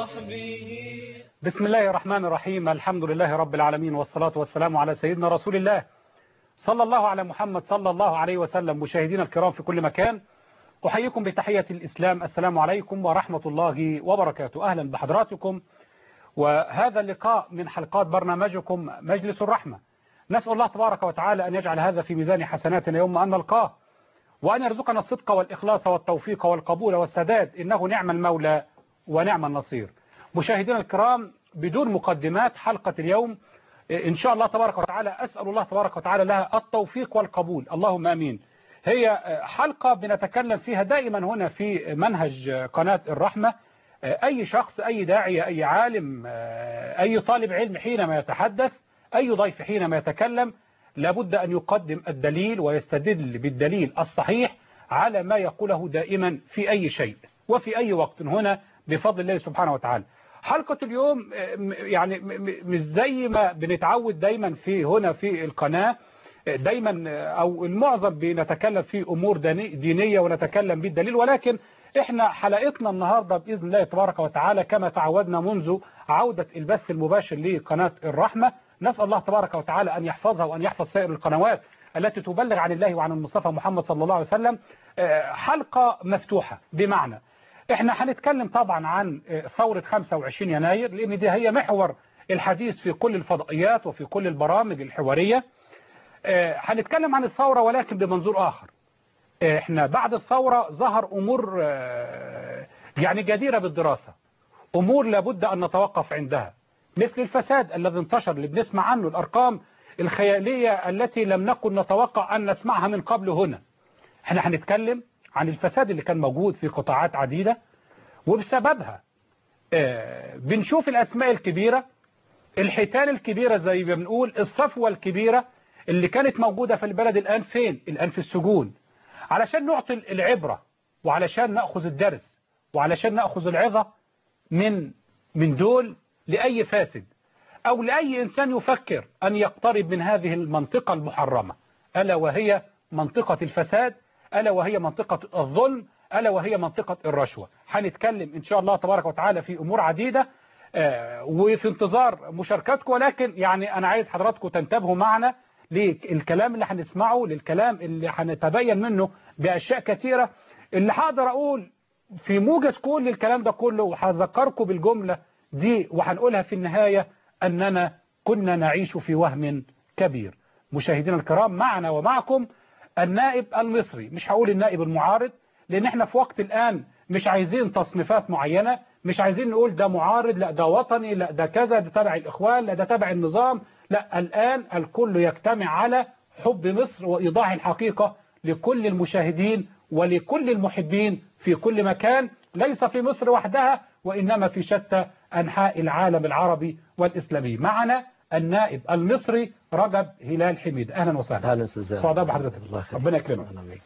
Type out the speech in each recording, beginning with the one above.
وصحبه بسم الله الرحمن الرحيم الحمد لله رب العالمين والصلاة والسلام على سيدنا رسول الله صلى الله على محمد صلى الله عليه وسلم مشاهدينا الكرام في كل مكان أحييكم بتحية الإسلام السلام عليكم ورحمة الله وبركاته أهلا بحضراتكم وهذا اللقاء من حلقات برنامجكم مجلس الرحمة نسأل الله تبارك وتعالى أن يجعل هذا في ميزان حسناتنا يوم أن نلقاه وأن يرزقنا الصدق والإخلاص والتوفيق والقبول والسداد إنه نعم المولى ونعم النصير مشاهدينا الكرام بدون مقدمات حلقة اليوم إن شاء الله تبارك وتعالى أسأل الله تبارك وتعالى لها التوفيق والقبول اللهم أمين هي حلقة بنتكلم فيها دائما هنا في منهج قناة الرحمة أي شخص أي داعية أي عالم أي طالب علم حينما يتحدث أي ضيف حينما يتكلم لابد أن يقدم الدليل ويستدل بالدليل الصحيح على ما يقوله دائما في أي شيء وفي أي وقت هنا بفضل الله سبحانه وتعالى حلقة اليوم يعني مش زي ما بنتعود دايما في هنا في القناة دايما أو المعظم بنتكلم في أمور دينية ونتكلم بالدليل ولكن احنا حلقتنا النهاردة بإذن الله تبارك وتعالى كما تعودنا منذ عودة البث المباشر لقناة الرحمة نسأل الله تبارك وتعالى أن يحفظها وأن يحفظ سائر القنوات التي تبلغ عن الله وعن المصطفى محمد صلى الله عليه وسلم حلقة مفتوحة بمعنى احنا هنتكلم طبعا عن ثورة 25 يناير لأن دي هي محور الحديث في كل الفضائيات وفي كل البرامج الحوارية هنتكلم عن الثورة ولكن بمنظور آخر احنا بعد الثورة ظهر أمور يعني جديرة بالدراسة أمور لابد أن نتوقف عندها مثل الفساد الذي انتشر اللي بنسمع عنه الأرقام الخيالية التي لم نكن نتوقع أن نسمعها من قبل هنا احنا هنتكلم عن الفساد اللي كان موجود في قطاعات عديدة وبسببها اه بنشوف الأسماء الكبيرة الحيتان الكبيرة زي ما بنقول الصفوة الكبيرة اللي كانت موجودة في البلد الآن فين الآن في السجون علشان نعطي العبرة وعلشان نأخذ الدرس وعلشان نأخذ العظة من من دول لأي فاسد أو لأي إنسان يفكر أن يقترب من هذه المنطقة المحرمة ألا وهي منطقة الفساد ألا وهي منطقة الظلم ألا وهي منطقة الرشوة هنتكلم إن شاء الله تبارك وتعالى في أمور عديدة آه وفي انتظار مشاركتكم ولكن يعني أنا عايز حضراتكم تنتبهوا معنا للكلام اللي هنسمعه للكلام اللي هنتبين منه بأشياء كثيرة اللي هقدر أقول في موجز كل الكلام ده كله وهذكركم بالجملة دي وهنقولها في النهاية أننا كنا نعيش في وهم كبير مشاهدينا الكرام معنا ومعكم النائب المصري مش هقول النائب المعارض لأن احنا في وقت الآن مش عايزين تصنيفات معينة مش عايزين نقول ده معارض لا ده وطني لا ده كذا ده تبع الإخوان لا ده تبع النظام لا الآن الكل يجتمع على حب مصر وإيضاح الحقيقة لكل المشاهدين ولكل المحبين في كل مكان ليس في مصر وحدها وإنما في شتى أنحاء العالم العربي والإسلامي معنا النائب المصري رجب هلال حميد أهلا وسهلا أهلا سيدنا سعداء بحضرتك ربنا يكرمك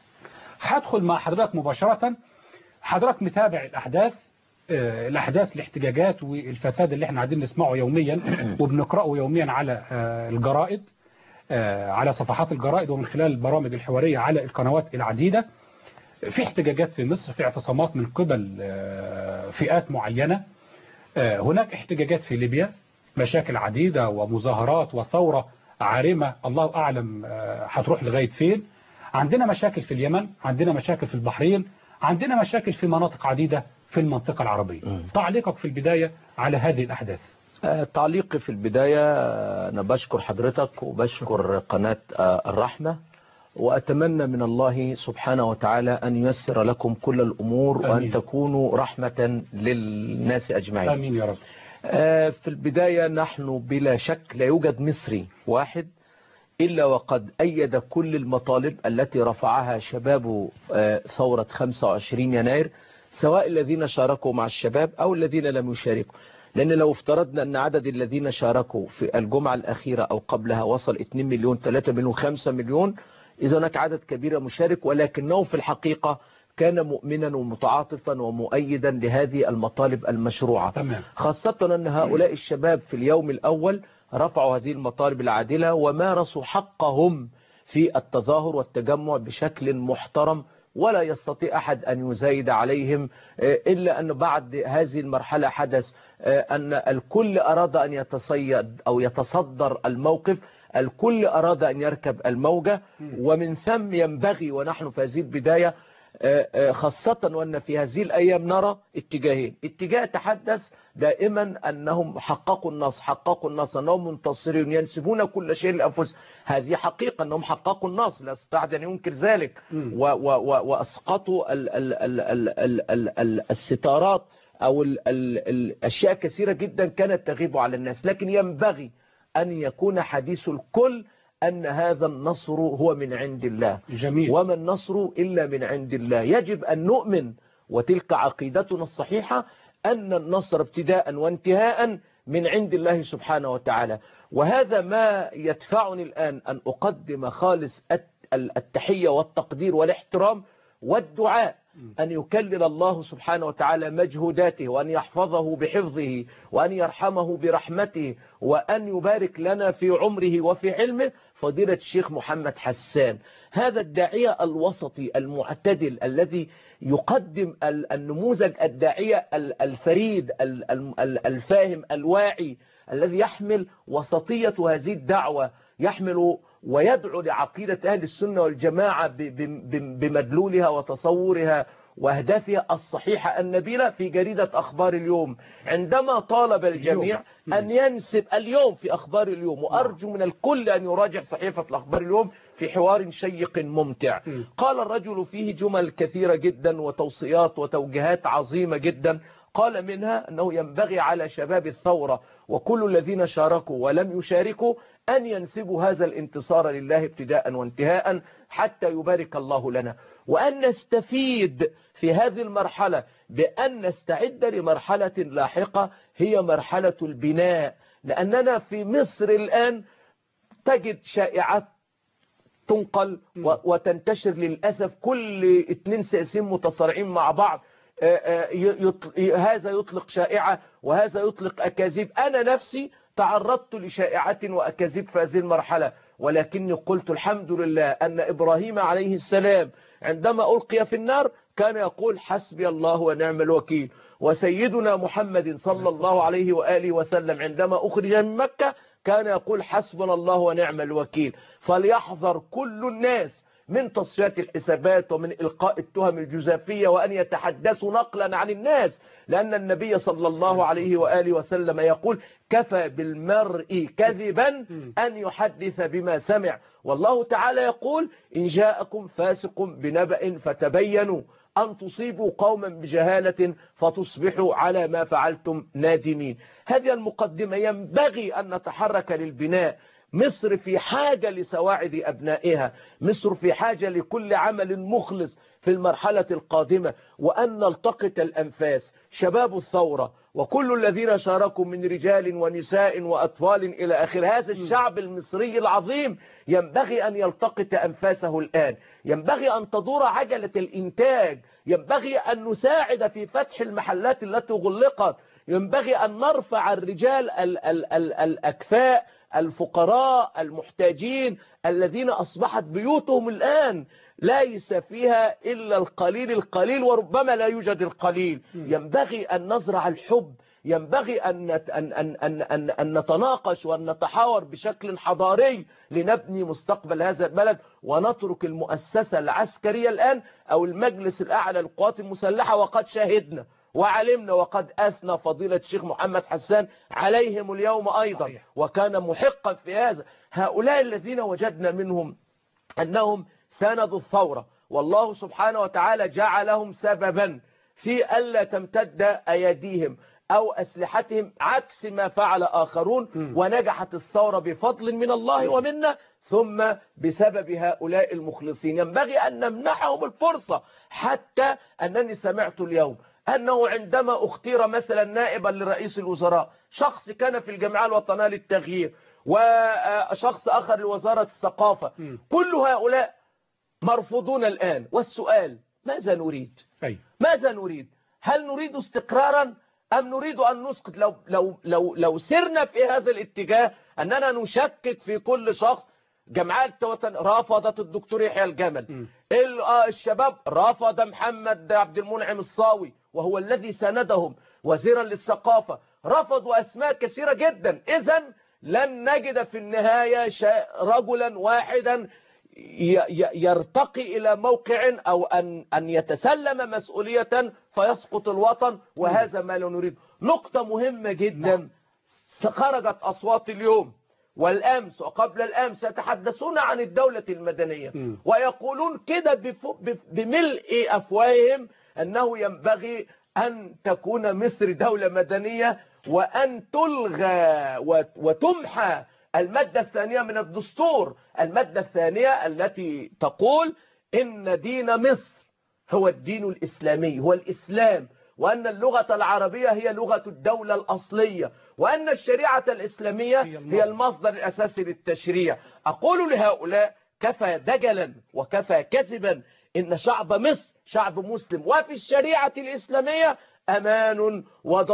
هدخل مع حضرتك مباشرة حضرتك متابع الأحداث آه الأحداث الاحتجاجات والفساد اللي احنا قاعدين نسمعه يوميا وبنقرأه يوميا على آه الجرائد آه على صفحات الجرائد ومن خلال البرامج الحوارية على القنوات العديدة في احتجاجات في مصر في اعتصامات من قبل فئات معينة هناك احتجاجات في ليبيا مشاكل عديدة ومظاهرات وثورة عارمة الله أعلم هتروح لغاية فين عندنا مشاكل في اليمن عندنا مشاكل في البحرين عندنا مشاكل في مناطق عديدة في المنطقة العربية تعليقك في البداية على هذه الأحداث تعليقي في البداية أنا بشكر حضرتك وبشكر قناة الرحمة وأتمنى من الله سبحانه وتعالى أن ييسر لكم كل الأمور أمين. وأن تكونوا رحمة للناس أجمعين آمين يا رب في البداية نحن بلا شك لا يوجد مصري واحد إلا وقد أيد كل المطالب التي رفعها شباب ثورة 25 يناير سواء الذين شاركوا مع الشباب أو الذين لم يشاركوا لأن لو افترضنا أن عدد الذين شاركوا في الجمعة الأخيرة أو قبلها وصل 2 مليون 3 مليون 5 مليون إذا هناك عدد كبير مشارك ولكنه في الحقيقة كان مؤمنا ومتعاطفا ومؤيدا لهذه المطالب المشروعة تمام. خاصة أن هؤلاء الشباب في اليوم الأول رفعوا هذه المطالب العادلة ومارسوا حقهم في التظاهر والتجمع بشكل محترم ولا يستطيع أحد أن يزايد عليهم إلا أن بعد هذه المرحلة حدث أن الكل أراد أن يتصيد أو يتصدر الموقف الكل أراد أن يركب الموجة ومن ثم ينبغي ونحن في هذه البداية خاصة وأن في هذه الأيام نرى اتجاهين اتجاه تحدث دائما أنهم حققوا النصر حققوا النصر أنهم منتصرين ينسبون كل شيء لأنفسهم هذه حقيقة أنهم حققوا النصر لا استطاع أن ينكر ذلك و و و وأسقطوا ال ال ال ال ال ال ال الستارات أو ال ال الأشياء كثيرة جدا كانت تغيب على الناس لكن ينبغي أن يكون حديث الكل أن هذا النصر هو من عند الله جميل وما النصر إلا من عند الله يجب أن نؤمن وتلك عقيدتنا الصحيحة أن النصر ابتداء وانتهاء من عند الله سبحانه وتعالى وهذا ما يدفعني الآن أن أقدم خالص التحية والتقدير والاحترام والدعاء أن يكلل الله سبحانه وتعالى مجهوداته وأن يحفظه بحفظه وأن يرحمه برحمته وأن يبارك لنا في عمره وفي علمه فضيلة الشيخ محمد حسان هذا الداعية الوسطي المعتدل الذي يقدم النموذج الداعية الفريد الفاهم الواعي الذي يحمل وسطية هذه الدعوة يحمل ويدعو لعقيدة أهل السنة والجماعة بمدلولها وتصورها وأهدافها الصحيحة النبيلة في جريدة أخبار اليوم عندما طالب الجميع أن ينسب اليوم في أخبار اليوم وأرجو من الكل أن يراجع صحيفة الأخبار اليوم في حوار شيق ممتع قال الرجل فيه جمل كثيرة جدا وتوصيات وتوجيهات عظيمة جدا قال منها أنه ينبغي على شباب الثورة وكل الذين شاركوا ولم يشاركوا أن ينسبوا هذا الانتصار لله ابتداء وانتهاء حتى يبارك الله لنا وأن نستفيد في هذه المرحلة بأن نستعد لمرحلة لاحقة هي مرحلة البناء لأننا في مصر الآن تجد شائعات تنقل وتنتشر للأسف كل اتنين سياسيين متصارعين مع بعض هذا يطلق شائعة وهذا يطلق أكاذيب أنا نفسي تعرضت لشائعة وأكاذيب في هذه المرحلة ولكني قلت الحمد لله أن إبراهيم عليه السلام عندما ألقي في النار كان يقول حسبي الله ونعم الوكيل وسيدنا محمد صلى الله عليه وآله وسلم عندما أخرج من مكة كان يقول حسبنا الله ونعم الوكيل فليحذر كل الناس من تصفيات الحسابات ومن إلقاء التهم الجزافية وأن يتحدثوا نقلا عن الناس لأن النبي صلى الله عليه وآله وسلم يقول كفى بالمرء كذبا أن يحدث بما سمع والله تعالى يقول إن جاءكم فاسق بنبأ فتبينوا أن تصيبوا قوما بجهالة فتصبحوا على ما فعلتم نادمين هذه المقدمة ينبغي أن نتحرك للبناء مصر في حاجة لسواعد أبنائها مصر في حاجة لكل عمل مخلص في المرحلة القادمة وأن نلتقط الأنفاس شباب الثورة وكل الذين شاركوا من رجال ونساء وأطفال إلى آخر هذا الشعب المصري العظيم ينبغي أن يلتقط أنفاسه الآن ينبغي أن تدور عجلة الإنتاج ينبغي أن نساعد في فتح المحلات التي غلقت ينبغي أن نرفع الرجال ال ال ال الأكفاء الفقراء المحتاجين الذين أصبحت بيوتهم الآن ليس فيها إلا القليل القليل وربما لا يوجد القليل ينبغي أن نزرع الحب ينبغي أن, أن, أن, أن, أن, أن نتناقش وأن نتحاور بشكل حضاري لنبني مستقبل هذا البلد ونترك المؤسسة العسكرية الآن أو المجلس الأعلى للقوات المسلحة وقد شاهدنا وعلمنا وقد أثنى فضيلة الشيخ محمد حسان عليهم اليوم أيضا صحيح. وكان محقا في هذا هؤلاء الذين وجدنا منهم أنهم ساندوا الثورة والله سبحانه وتعالى جعلهم سببا في ألا تمتد أيديهم أو أسلحتهم عكس ما فعل آخرون م. ونجحت الثورة بفضل من الله ومنا ثم بسبب هؤلاء المخلصين ينبغي أن نمنحهم الفرصة حتى أنني سمعت اليوم أنه عندما اختير مثلا نائبا لرئيس الوزراء شخص كان في الجمعية الوطنية للتغيير وشخص آخر لوزارة الثقافة م. كل هؤلاء مرفوضون الآن والسؤال ماذا نريد أي ماذا نريد هل نريد استقرارا أم نريد أن نسقط لو, لو, لو, لو سرنا في هذا الاتجاه أننا نشكك في كل شخص جمعية الوطن رفضت الدكتور يحيى الجمل م. ال- آه الشباب رفض محمد عبد المنعم الصاوي وهو الذي ساندهم وزيرا للثقافة رفضوا أسماء كثيرة جدا إذا لن نجد في النهاية شا- رجلا واحدا ي- ي- يرتقي إلى موقع أو أن, أن يتسلم مسؤولية فيسقط الوطن وهذا ما لا نريد نقطة مهمة جدا نعم. خرجت أصوات اليوم والأمس وقبل الأمس يتحدثون عن الدولة المدنية م. ويقولون كده بف- بف- بملء أفواههم أنه ينبغي أن تكون مصر دولة مدنية وأن تلغى وت- وتمحى المادة الثانية من الدستور المادة الثانية التي تقول إن دين مصر هو الدين الإسلامي هو الإسلام وأن اللغة العربية هي لغة الدولة الأصلية وأن الشريعة الإسلامية هي المصدر. هي المصدر الأساسي للتشريع أقول لهؤلاء كفى دجلا وكفى كذبا إن شعب مصر شعب مسلم وفي الشريعة الإسلامية أمان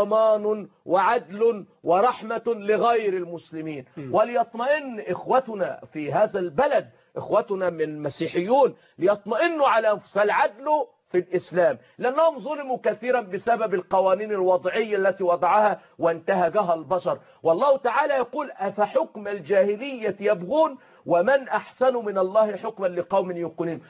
وضمان وعدل ورحمة لغير المسلمين م. وليطمئن إخوتنا في هذا البلد إخوتنا من المسيحيون ليطمئنوا على أنفسهم فالعدل في الإسلام لأنهم ظلموا كثيرا بسبب القوانين الوضعية التي وضعها وانتهجها البشر والله تعالى يقول أفحكم الجاهلية يبغون ومن أحسن من الله حكما لقوم يوقنون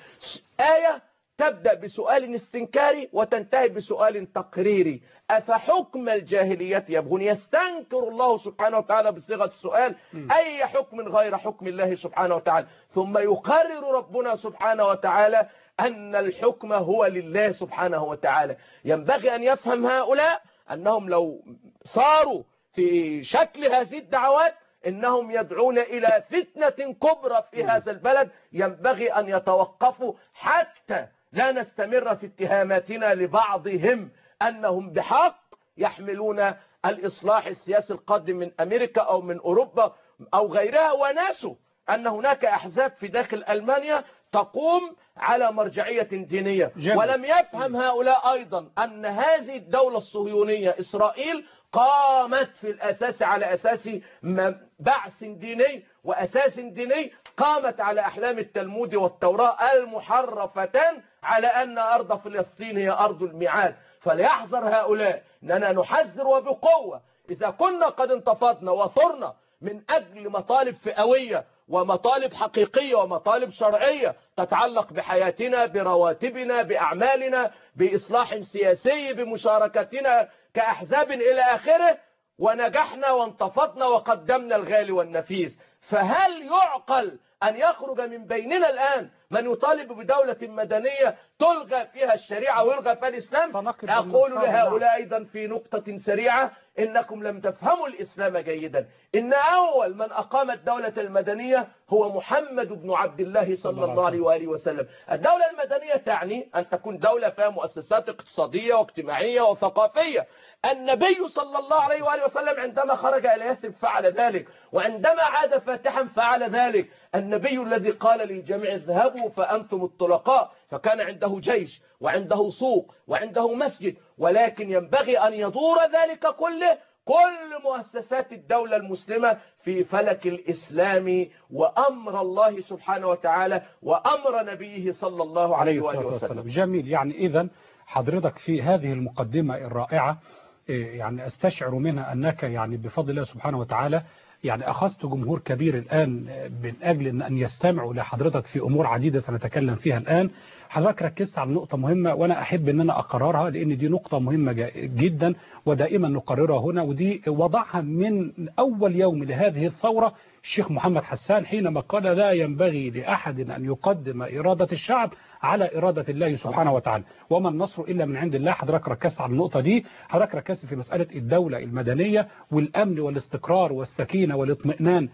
آية تبدأ بسؤال استنكاري وتنتهي بسؤال تقريري أفحكم الجاهلية يبغون يستنكر الله سبحانه وتعالى بصيغة السؤال أي حكم غير حكم الله سبحانه وتعالى ثم يقرر ربنا سبحانه وتعالى أن الحكم هو لله سبحانه وتعالى ينبغي أن يفهم هؤلاء أنهم لو صاروا في شكل هذه الدعوات إنهم يدعون إلى فتنة كبرى في هذا البلد ينبغي أن يتوقفوا حتى لا نستمر في اتهاماتنا لبعضهم أنهم بحق يحملون الإصلاح السياسي القادم من أمريكا أو من أوروبا أو غيرها وناسوا أن هناك أحزاب في داخل ألمانيا تقوم على مرجعية دينية جميل. ولم يفهم هؤلاء أيضا أن هذه الدولة الصهيونية إسرائيل قامت في الأساس على أساس م- بعث ديني وأساس ديني قامت على أحلام التلمود والتوراة المحرفتان على أن أرض فلسطين هي أرض الميعاد فليحذر هؤلاء أننا نحذر وبقوة إذا كنا قد انتفضنا وثرنا من أجل مطالب فئوية ومطالب حقيقية ومطالب شرعية تتعلق بحياتنا برواتبنا بأعمالنا بإصلاح سياسي بمشاركتنا كأحزاب إلى آخره ونجحنا وانتفضنا وقدمنا الغالي والنفيس فهل يعقل أن يخرج من بيننا الآن من يطالب بدولة مدنية تلغى فيها الشريعة ويلغى فيها الإسلام سنقف أقول بالمقابل، لهؤلاء أيضا في نقطة سريعة إنكم لم تفهموا الإسلام جيدا إن أول من أقام الدولة المدنية هو محمد بن عبد الله صلى الله عليه وآله وسلم الدولة المدنية تعني أن تكون دولة فيها مؤسسات اقتصادية واجتماعية وثقافية النبي صلى الله عليه وآله وسلم عندما خرج إلى يثرب فعل ذلك وعندما عاد فاتحا فعل ذلك النبي الذي قال للجميع اذهبوا فأنتم الطلقاء فكان عنده جيش وعنده سوق وعنده مسجد ولكن ينبغي أن يدور ذلك كله كل مؤسسات الدولة المسلمة في فلك الإسلام وأمر الله سبحانه وتعالى وأمر نبيه صلى الله عليه عليه وآله الصلاة وسلم والسلام جميل يعني إذا حضرتك في هذه المقدمة الرائعة إيه، يعني أستشعر منها أنك يعني بفضل الله سبحانه وتعالى يعني أخذت جمهور كبير الآن من أجل أن- أن يستمعوا لحضرتك في أمور عديدة سنتكلم فيها الآن حضرتك ركزت على نقطة مهمة وأنا أحب أن أنا أقررها لأن دي نقطة مهمة جا- جدا ودائما نقررها هنا ودي وضعها من أول يوم لهذه الثورة الشيخ محمد حسان حينما قال لا ينبغي لأحد أن يقدم إرادة الشعب على إرادة الله سبحانه وتعالى وما النصر إلا من عند الله حضرتك ركزت على النقطة دي حضرتك ركزت في مسألة الدولة المدنية والأمن والاستقرار والسكينة والاطمئنان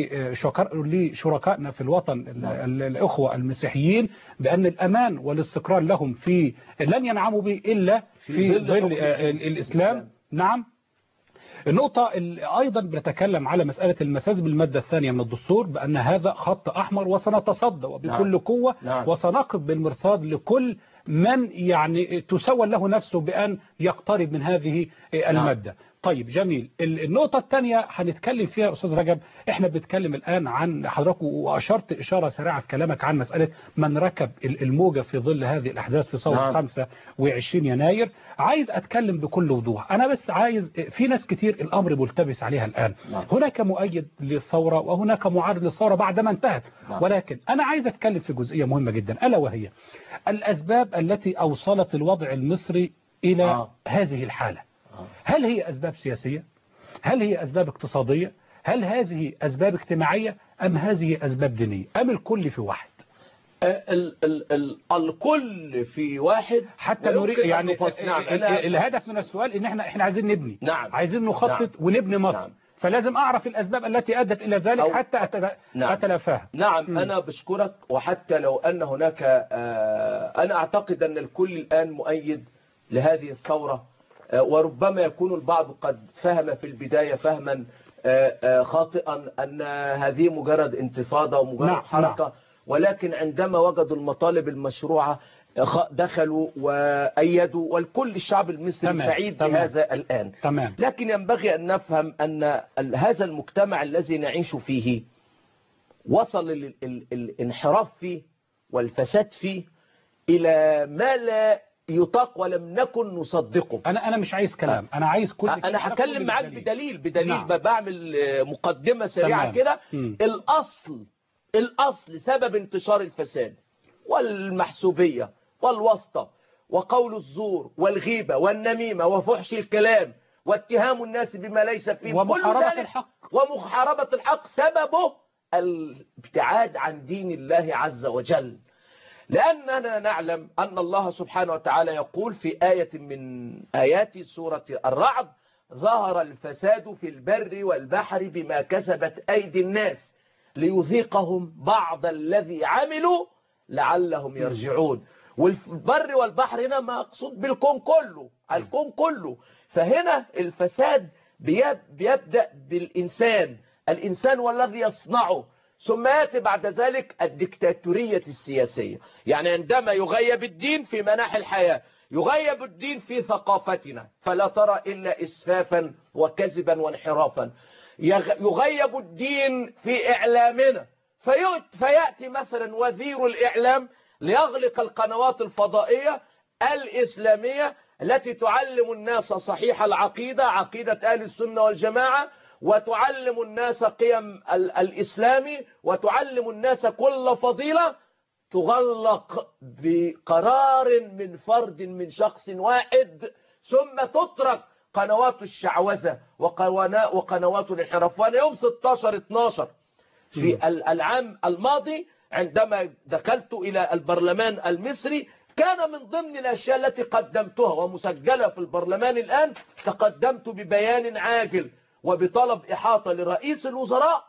لشكر- لشركائنا في الوطن ال- ال- الأخوة المسيحيين بأن الأمان والاستقرار لهم في لن ينعموا به إلا في في ظل ظل حكم آه، ال- الإسلام نعم النقطة ال- أيضا بنتكلم على مسألة المساس بالمادة الثانية من الدستور بأن هذا خط أحمر وسنتصدى وبكل نعم. قوة نعم. وسنقف بالمرصاد لكل من يعني تسول له نفسه بأن يقترب من هذه المادة طيب جميل ال- النقطة الثانية هنتكلم فيها أستاذ رجب احنا بنتكلم الآن عن حضرتك وأشرت إشارة سريعة في كلامك عن مسألة من ركب ال- الموجة في ظل هذه الأحداث في ثورة نعم. 25 يناير عايز أتكلم بكل وضوح أنا بس عايز في ناس كتير الأمر ملتبس عليها الآن نعم. هناك مؤيد للثورة وهناك معارض للثورة بعد ما انتهت نعم. ولكن أنا عايز أتكلم في جزئية مهمة جدا ألا وهي الأسباب التي أوصلت الوضع المصري إلى آه. هذه الحالة آه. هل هي أسباب سياسية هل هي أسباب اقتصادية هل هذه أسباب اجتماعية أم هذه أسباب دينية أم الكل في واحد ال ال ال الكل في واحد حتى ويمكن نريد أن يعني نفصل. نعم ال- ال- أنا- الهدف من السؤال ان احنا احنا عايزين نبني نعم. عايزين نخطط نعم. ونبني مصر نعم. فلازم اعرف الاسباب التي ادت الى ذلك أو- حتى أتلا- نعم. اتلافاها نعم مم. أنا بشكرك وحتى لو أن هناك آه، أنا أعتقد أن الكل الآن مؤيد لهذه الثورة آه، وربما يكون البعض قد فهم في البداية فهما آه، آه، خاطئا أن هذه مجرد انتفاضة ومجرد نعم، حركة ولكن عندما وجدوا المطالب المشروعة آه، خ- دخلوا وأيدوا والكل الشعب المصري تمام، سعيد تمام. بهذا الآن تمام لكن ينبغي أن نفهم أن ال- هذا المجتمع الذي نعيش فيه وصل ال- ال- الانحراف فيه والفساد فيه إلى ما لا يطاق ولم نكن نصدقه انا انا مش عايز كلام انا عايز كل أنا هتكلم معاك بالدليل. بدليل بدليل نعم. بعمل آه، مقدمة سريعة تمام. كده مم. الأصل الأصل سبب انتشار الفساد والمحسوبية والواسطة وقول الزور والغيبة والنميمة وفحش الكلام واتهام الناس بما ليس فيه كل ومحاربة ذلك الحق. ومحاربة الحق سببه الابتعاد عن دين الله عز وجل لأننا نعلم أن الله سبحانه وتعالى يقول في آية من آيات سورة الرعد ظهر الفساد في البر والبحر بما كسبت أيدي الناس ليذيقهم بعض الذي عملوا لعلهم يرجعون والبر والبحر هنا مقصود بالكون كله الكون كله فهنا الفساد بيب- بيبدأ بالإنسان الإنسان والذي يصنعه ثم يأتي بعد ذلك الدكتاتورية السياسية يعني عندما يغيب الدين في مناحي الحياة يغيب الدين في ثقافتنا فلا ترى إلا إسفافا وكذبا وانحرافا يغ- يغيب الدين في إعلامنا فيؤت فيأتي مثلا وزير الإعلام ليغلق القنوات الفضائية الإسلامية التي تعلم الناس صحيح العقيدة عقيدة أهل السنة والجماعة وتعلم الناس قيم ال- الإسلام وتعلم الناس كل فضيلة تغلق بقرار من فرد من شخص واحد ثم تترك قنوات الشعوذة وقوانا- وقنوات الانحراف وأنا يوم 16-12 في ال- العام الماضي عندما دخلت إلى البرلمان المصري كان من ضمن الأشياء التي قدمتها ومسجلة في البرلمان الآن تقدمت ببيان عاجل وبطلب إحاطة لرئيس الوزراء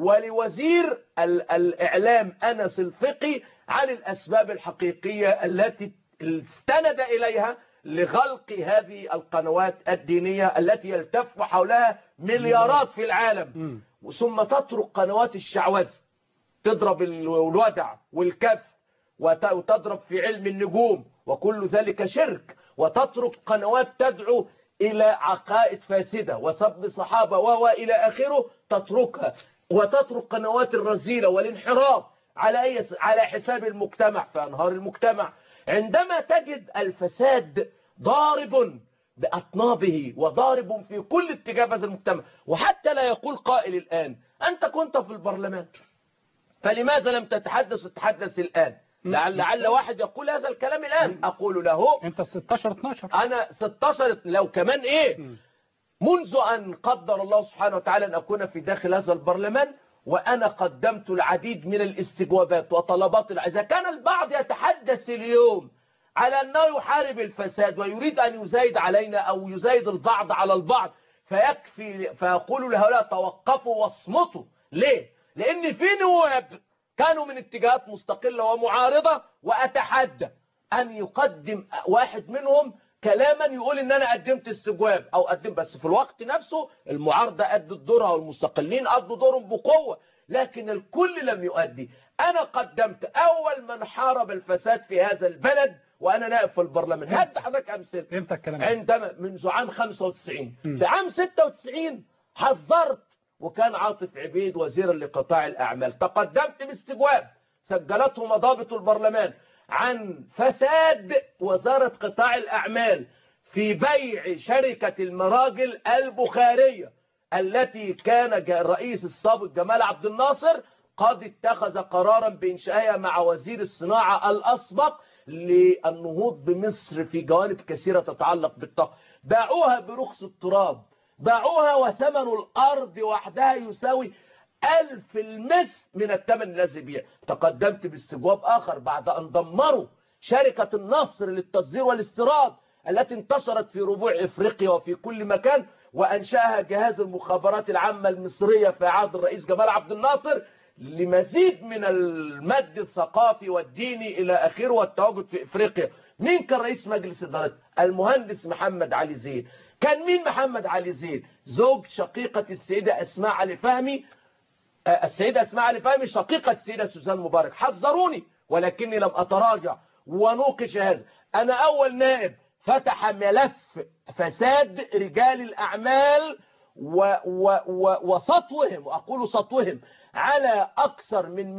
ولوزير ال- الإعلام أنس الفقي عن الأسباب الحقيقية التي استند إليها لغلق هذه القنوات الدينية التي يلتف حولها مليارات في العالم مم. ثم تترك قنوات الشعوذة تضرب الودع والكف وت- وتضرب في علم النجوم وكل ذلك شرك وتترك قنوات تدعو إلى عقائد فاسدة وسب صحابة و إلى آخره تتركها وتترك قنوات الرذيلة والانحراف على أي على حساب المجتمع فأنهار المجتمع عندما تجد الفساد ضارب بأطنابه وضارب في كل اتجاه هذا المجتمع وحتى لا يقول قائل الآن أنت كنت في البرلمان فلماذا لم تتحدث وتتحدث الآن لعل, لعل واحد يقول هذا الكلام الآن أقول له انت 16 12 أنا 16 لو كمان إيه مم. منذ أن قدر الله سبحانه وتعالى أن أكون في داخل هذا البرلمان وأنا قدمت العديد من الاستجوابات وطلبات الع- إذا كان البعض يتحدث اليوم على أنه يحارب الفساد ويريد أن يزايد علينا أو يزايد البعض على البعض فيكفي فيقول لهؤلاء توقفوا واصمتوا ليه؟ لأن في نواب كانوا من اتجاهات مستقلة ومعارضة وأتحدى أن يقدم واحد منهم كلاما يقول ان انا قدمت استجواب او قدم بس في الوقت نفسه المعارضه ادت دورها والمستقلين ادوا دورهم بقوه لكن الكل لم يؤدي انا قدمت اول من حارب الفساد في هذا البلد وانا نائب في البرلمان هات حضرتك امثله امتى الكلام ده؟ عندما منذ عام 95 مم. في عام 96 حذرت وكان عاطف عبيد وزيرا لقطاع الأعمال تقدمت باستجواب سجلته مضابط البرلمان عن فساد وزارة قطاع الأعمال في بيع شركة المراجل البخارية التي كان جا- الرئيس السابق جمال عبد الناصر قد اتخذ قرارا بإنشائها مع وزير الصناعة الأسبق للنهوض بمصر في جوانب كثيرة تتعلق بالطاقة باعوها برخص التراب باعوها وثمن الأرض وحدها يساوي ألف المثل من الثمن الذي بيع تقدمت باستجواب آخر بعد أن دمروا شركة النصر للتصدير والاستيراد التي انتشرت في ربوع إفريقيا وفي كل مكان وأنشأها جهاز المخابرات العامة المصرية في عهد الرئيس جمال عبد الناصر لمزيد من المد الثقافي والديني إلى آخره والتواجد في إفريقيا مين كان رئيس مجلس إدارة المهندس محمد علي زين كان مين محمد علي زين زوج شقيقة السيدة أسماء علي فهمي آه، السيدة أسماء علي فهمي شقيقة السيدة سوزان مبارك حذروني ولكني لم أتراجع ونوقش هذا أنا أول نائب فتح ملف فساد رجال الأعمال و و و وسطوهم وأقول سطوهم على أكثر من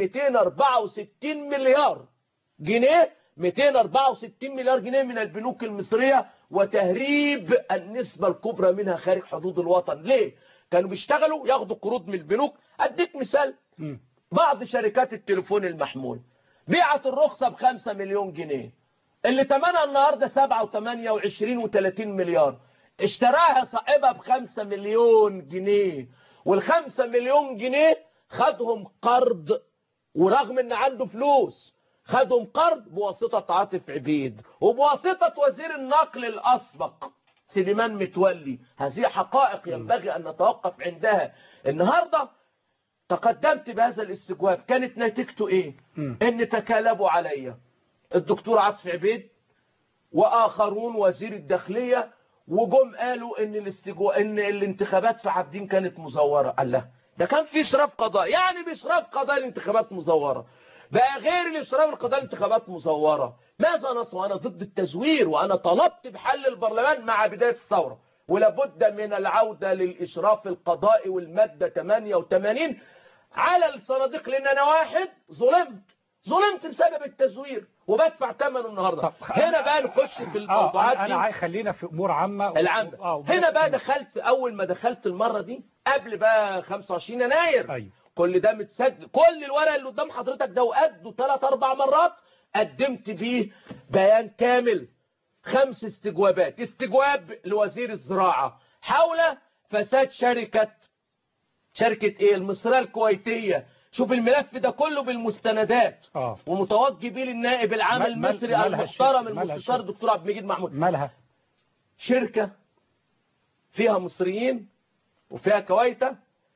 264 مليار جنيه 264 مليار جنيه من البنوك المصرية وتهريب النسبة الكبرى منها خارج حدود الوطن ليه؟ كانوا بيشتغلوا ياخدوا قروض من البنوك أديك مثال مم. بعض شركات التليفون المحمول بيعت الرخصة بخمسة مليون جنيه اللي تمنها النهاردة سبعة وثمانية وعشرين وثلاثين مليار اشتراها صاحبها بخمسة مليون جنيه والخمسة مليون جنيه خدهم قرض ورغم ان عنده فلوس خدهم قرض بواسطة عاطف عبيد وبواسطة وزير النقل الأسبق سليمان متولي هذه حقائق ينبغي أن نتوقف عندها النهاردة تقدمت بهذا الاستجواب كانت نتيجته ايه مم. ان تكالبوا عليا الدكتور عاطف عبيد واخرون وزير الداخليه وجم قالوا ان الاستجو... ان الانتخابات في عابدين كانت مزوره الله ده كان في اشراف قضاء يعني باشراف قضاء الانتخابات مزوره بقى غير الاشراف القضاء الانتخابات مزوره ماذا نصنع انا ضد التزوير وانا طلبت بحل البرلمان مع بدايه الثوره ولابد من العوده للاشراف القضائي والماده 88 على الصناديق لان انا واحد ظلمت ظلمت بسبب التزوير وبدفع ثمنه النهارده طب هنا بقى نخش في اه الموضوعات انا دي عاي- خلينا في امور عامه و- العامة اه هنا بقى دخلت اول ما دخلت المرة دي قبل بقى 25 يناير ايوه كل ده متسجل كل الورق اللي قدام حضرتك ده وقده ثلاث اربع مرات قدمت بيه بيان كامل خمس استجوابات استجواب لوزير الزراعة حول فساد شركة شركة ايه المصرية الكويتية شوف الملف ده كله بالمستندات اه ومتوجه بيه للنائب العام مال- مال- المصري مالها المحترم الشركة؟ مالها المستشار الشركة؟ الدكتور عبد المجيد محمود مالها شركة فيها مصريين وفيها كويتة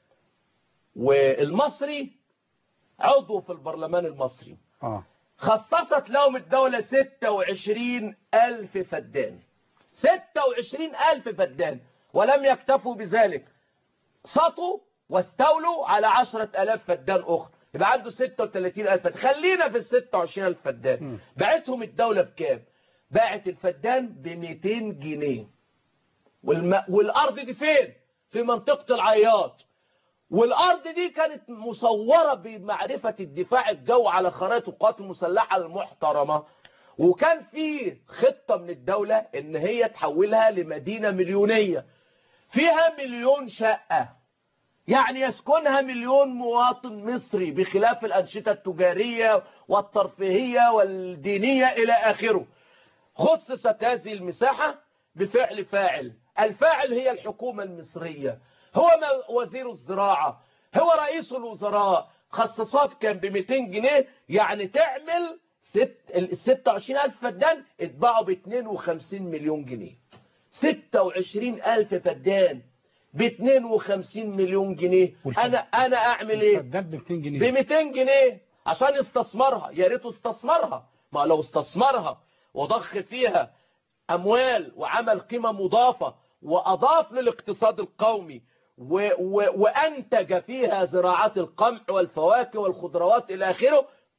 والمصري عضو في البرلمان المصري اه خصصت لهم الدولة 26 ألف فدان 26 ألف فدان ولم يكتفوا بذلك سطوا واستولوا على 10 ألاف فدان أخرى يبقى عنده 36 ألف فدان خلينا في ال 26 ألف فدان مم. باعتهم الدولة بكام باعت الفدان ب 200 جنيه والم... والأرض دي فين في منطقة العياط والأرض دي كانت مصورة بمعرفة الدفاع الجوي على خرائط القوات المسلحة المحترمة وكان في خطة من الدولة ان هي تحولها لمدينة مليونية فيها مليون شقة يعني يسكنها مليون مواطن مصري بخلاف الأنشطة التجارية والترفيهية والدينية إلى آخره خصصت هذه المساحة بفعل فاعل الفاعل هي الحكومة المصرية هو م- وزير الزراعة هو رئيس الوزراء خصصات كان ب 200 جنيه يعني تعمل ست ال 26 ألف فدان اتباعوا ب 52 مليون جنيه 26 ألف فدان ب 52 مليون جنيه والفد- أنا أنا أعمل إيه؟ فدان ب 200 ب جنيه 200 جنيه عشان يستثمرها يا ريته استثمرها ما لو استثمرها وضخ فيها اموال وعمل قيمه مضافه واضاف للاقتصاد القومي و و وانتج فيها زراعات القمح والفواكه والخضروات الى اخره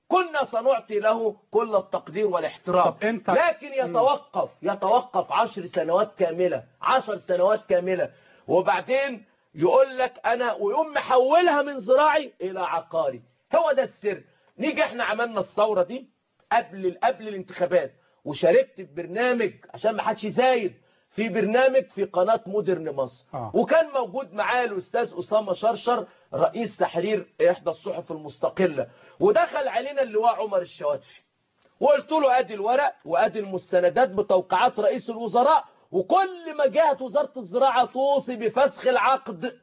كنا سنعطي له كل التقدير والاحترام طب أنت- لكن يتوقف يتوقف عشر سنوات كاملة عشر سنوات كاملة وبعدين يقول لك أنا ويقوم محولها من زراعي إلى عقاري هو ده السر نيجي احنا عملنا الثورة دي قبل قبل الانتخابات وشاركت في برنامج عشان ما حدش يزايد في برنامج في قناة مودرن مصر آه. وكان موجود معاه الأستاذ أسامة شرشر رئيس تحرير إحدى الصحف المستقلة ودخل علينا اللواء عمر الشواتفي وقلت له ادي الورق وادي المستندات بتوقيعات رئيس الوزراء وكل ما جهة وزارة الزراعة توصي بفسخ العقد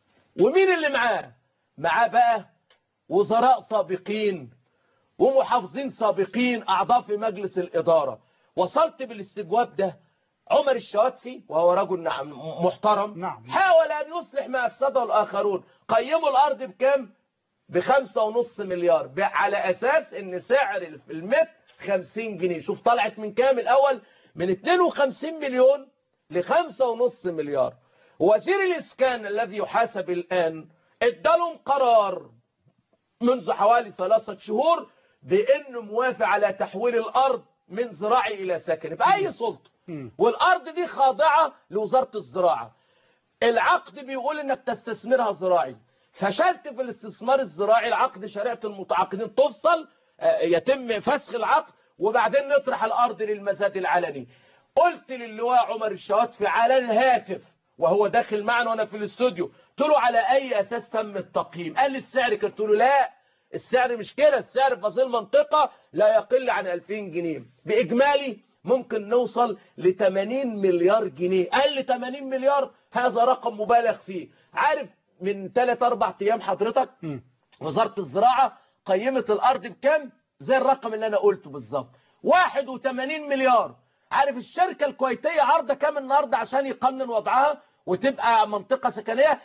ومين اللي معاه معاه بقى وزراء سابقين ومحافظين سابقين اعضاء في مجلس الادارة وصلت بالاستجواب ده عمر الشواتفي وهو رجل نعم محترم نعم. حاول ان يصلح ما افسده الاخرون قيموا الارض بكام بخمسة ونص مليار ب- على أساس إن سعر المتر 50 جنيه شوف طلعت من كام الأول من 52 مليون لخمسة ونص مليار وزير الإسكان الذي يحاسب الآن ادالهم قرار منذ حوالي ثلاثة شهور بأنه موافق على تحويل الأرض من زراعي إلى سكني بأي سلطة مم. والأرض دي خاضعة لوزارة الزراعة العقد بيقول انك تستثمرها زراعي فشلت في الاستثمار الزراعي العقد شريعة المتعاقدين تفصل آه، يتم فسخ العقد وبعدين نطرح الارض للمزاد العلني قلت للواء عمر الشواتفي على الهاتف وهو داخل معنا وانا في الاستوديو قلت له على اي اساس تم التقييم قال لي السعر كده. قلت له لا السعر مش كده السعر في هذه المنطقة لا يقل عن 2000 جنيه بإجمالي ممكن نوصل ل 80 مليار جنيه قال لي 80 مليار هذا رقم مبالغ فيه عارف من 3 4 ايام حضرتك مم. وزارة الزراعة قيمت الأرض بكام زي الرقم اللي أنا قلته بالظبط 81 مليار عارف الشركة الكويتية عارضة كام النهاردة عشان يقنن وضعها وتبقى منطقة سكنية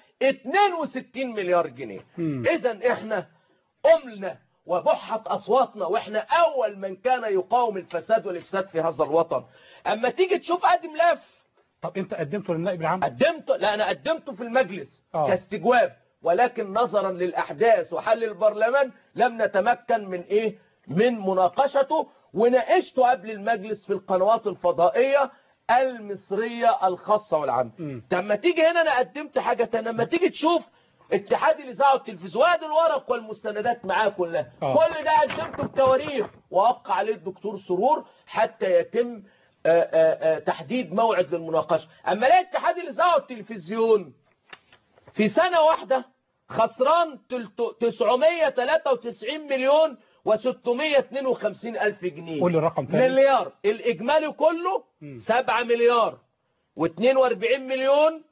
62 مليار جنيه مم. إذا إحنا أملنا وبحت أصواتنا وإحنا أول من كان يقاوم الفساد والإفساد في هذا الوطن أما تيجي تشوف أدي ملف طب أنت قدمته للنائب العام قدمته لا أنا قدمته في المجلس آه. كاستجواب ولكن نظرا للأحداث وحل البرلمان لم نتمكن من إيه من مناقشته وناقشته قبل المجلس في القنوات الفضائية المصرية الخاصة والعامة مم. طب ما تيجي هنا أنا قدمت حاجة تانية لما تيجي تشوف اتحاد الإذاعة والتلفزيون وادي الورق والمستندات معاه كلها آه. كل ده قدمته بتواريخ ووقع عليه الدكتور سرور حتى يتم آه، آه، آه، تحديد موعد للمناقشة أما لا اتحاد الإذاعة والتلفزيون في سنة واحدة خسران تلت- 993 مليون و652 ألف جنيه قول لي الرقم تاني مليار الإجمالي كله مم. 7 مليار و42 مليون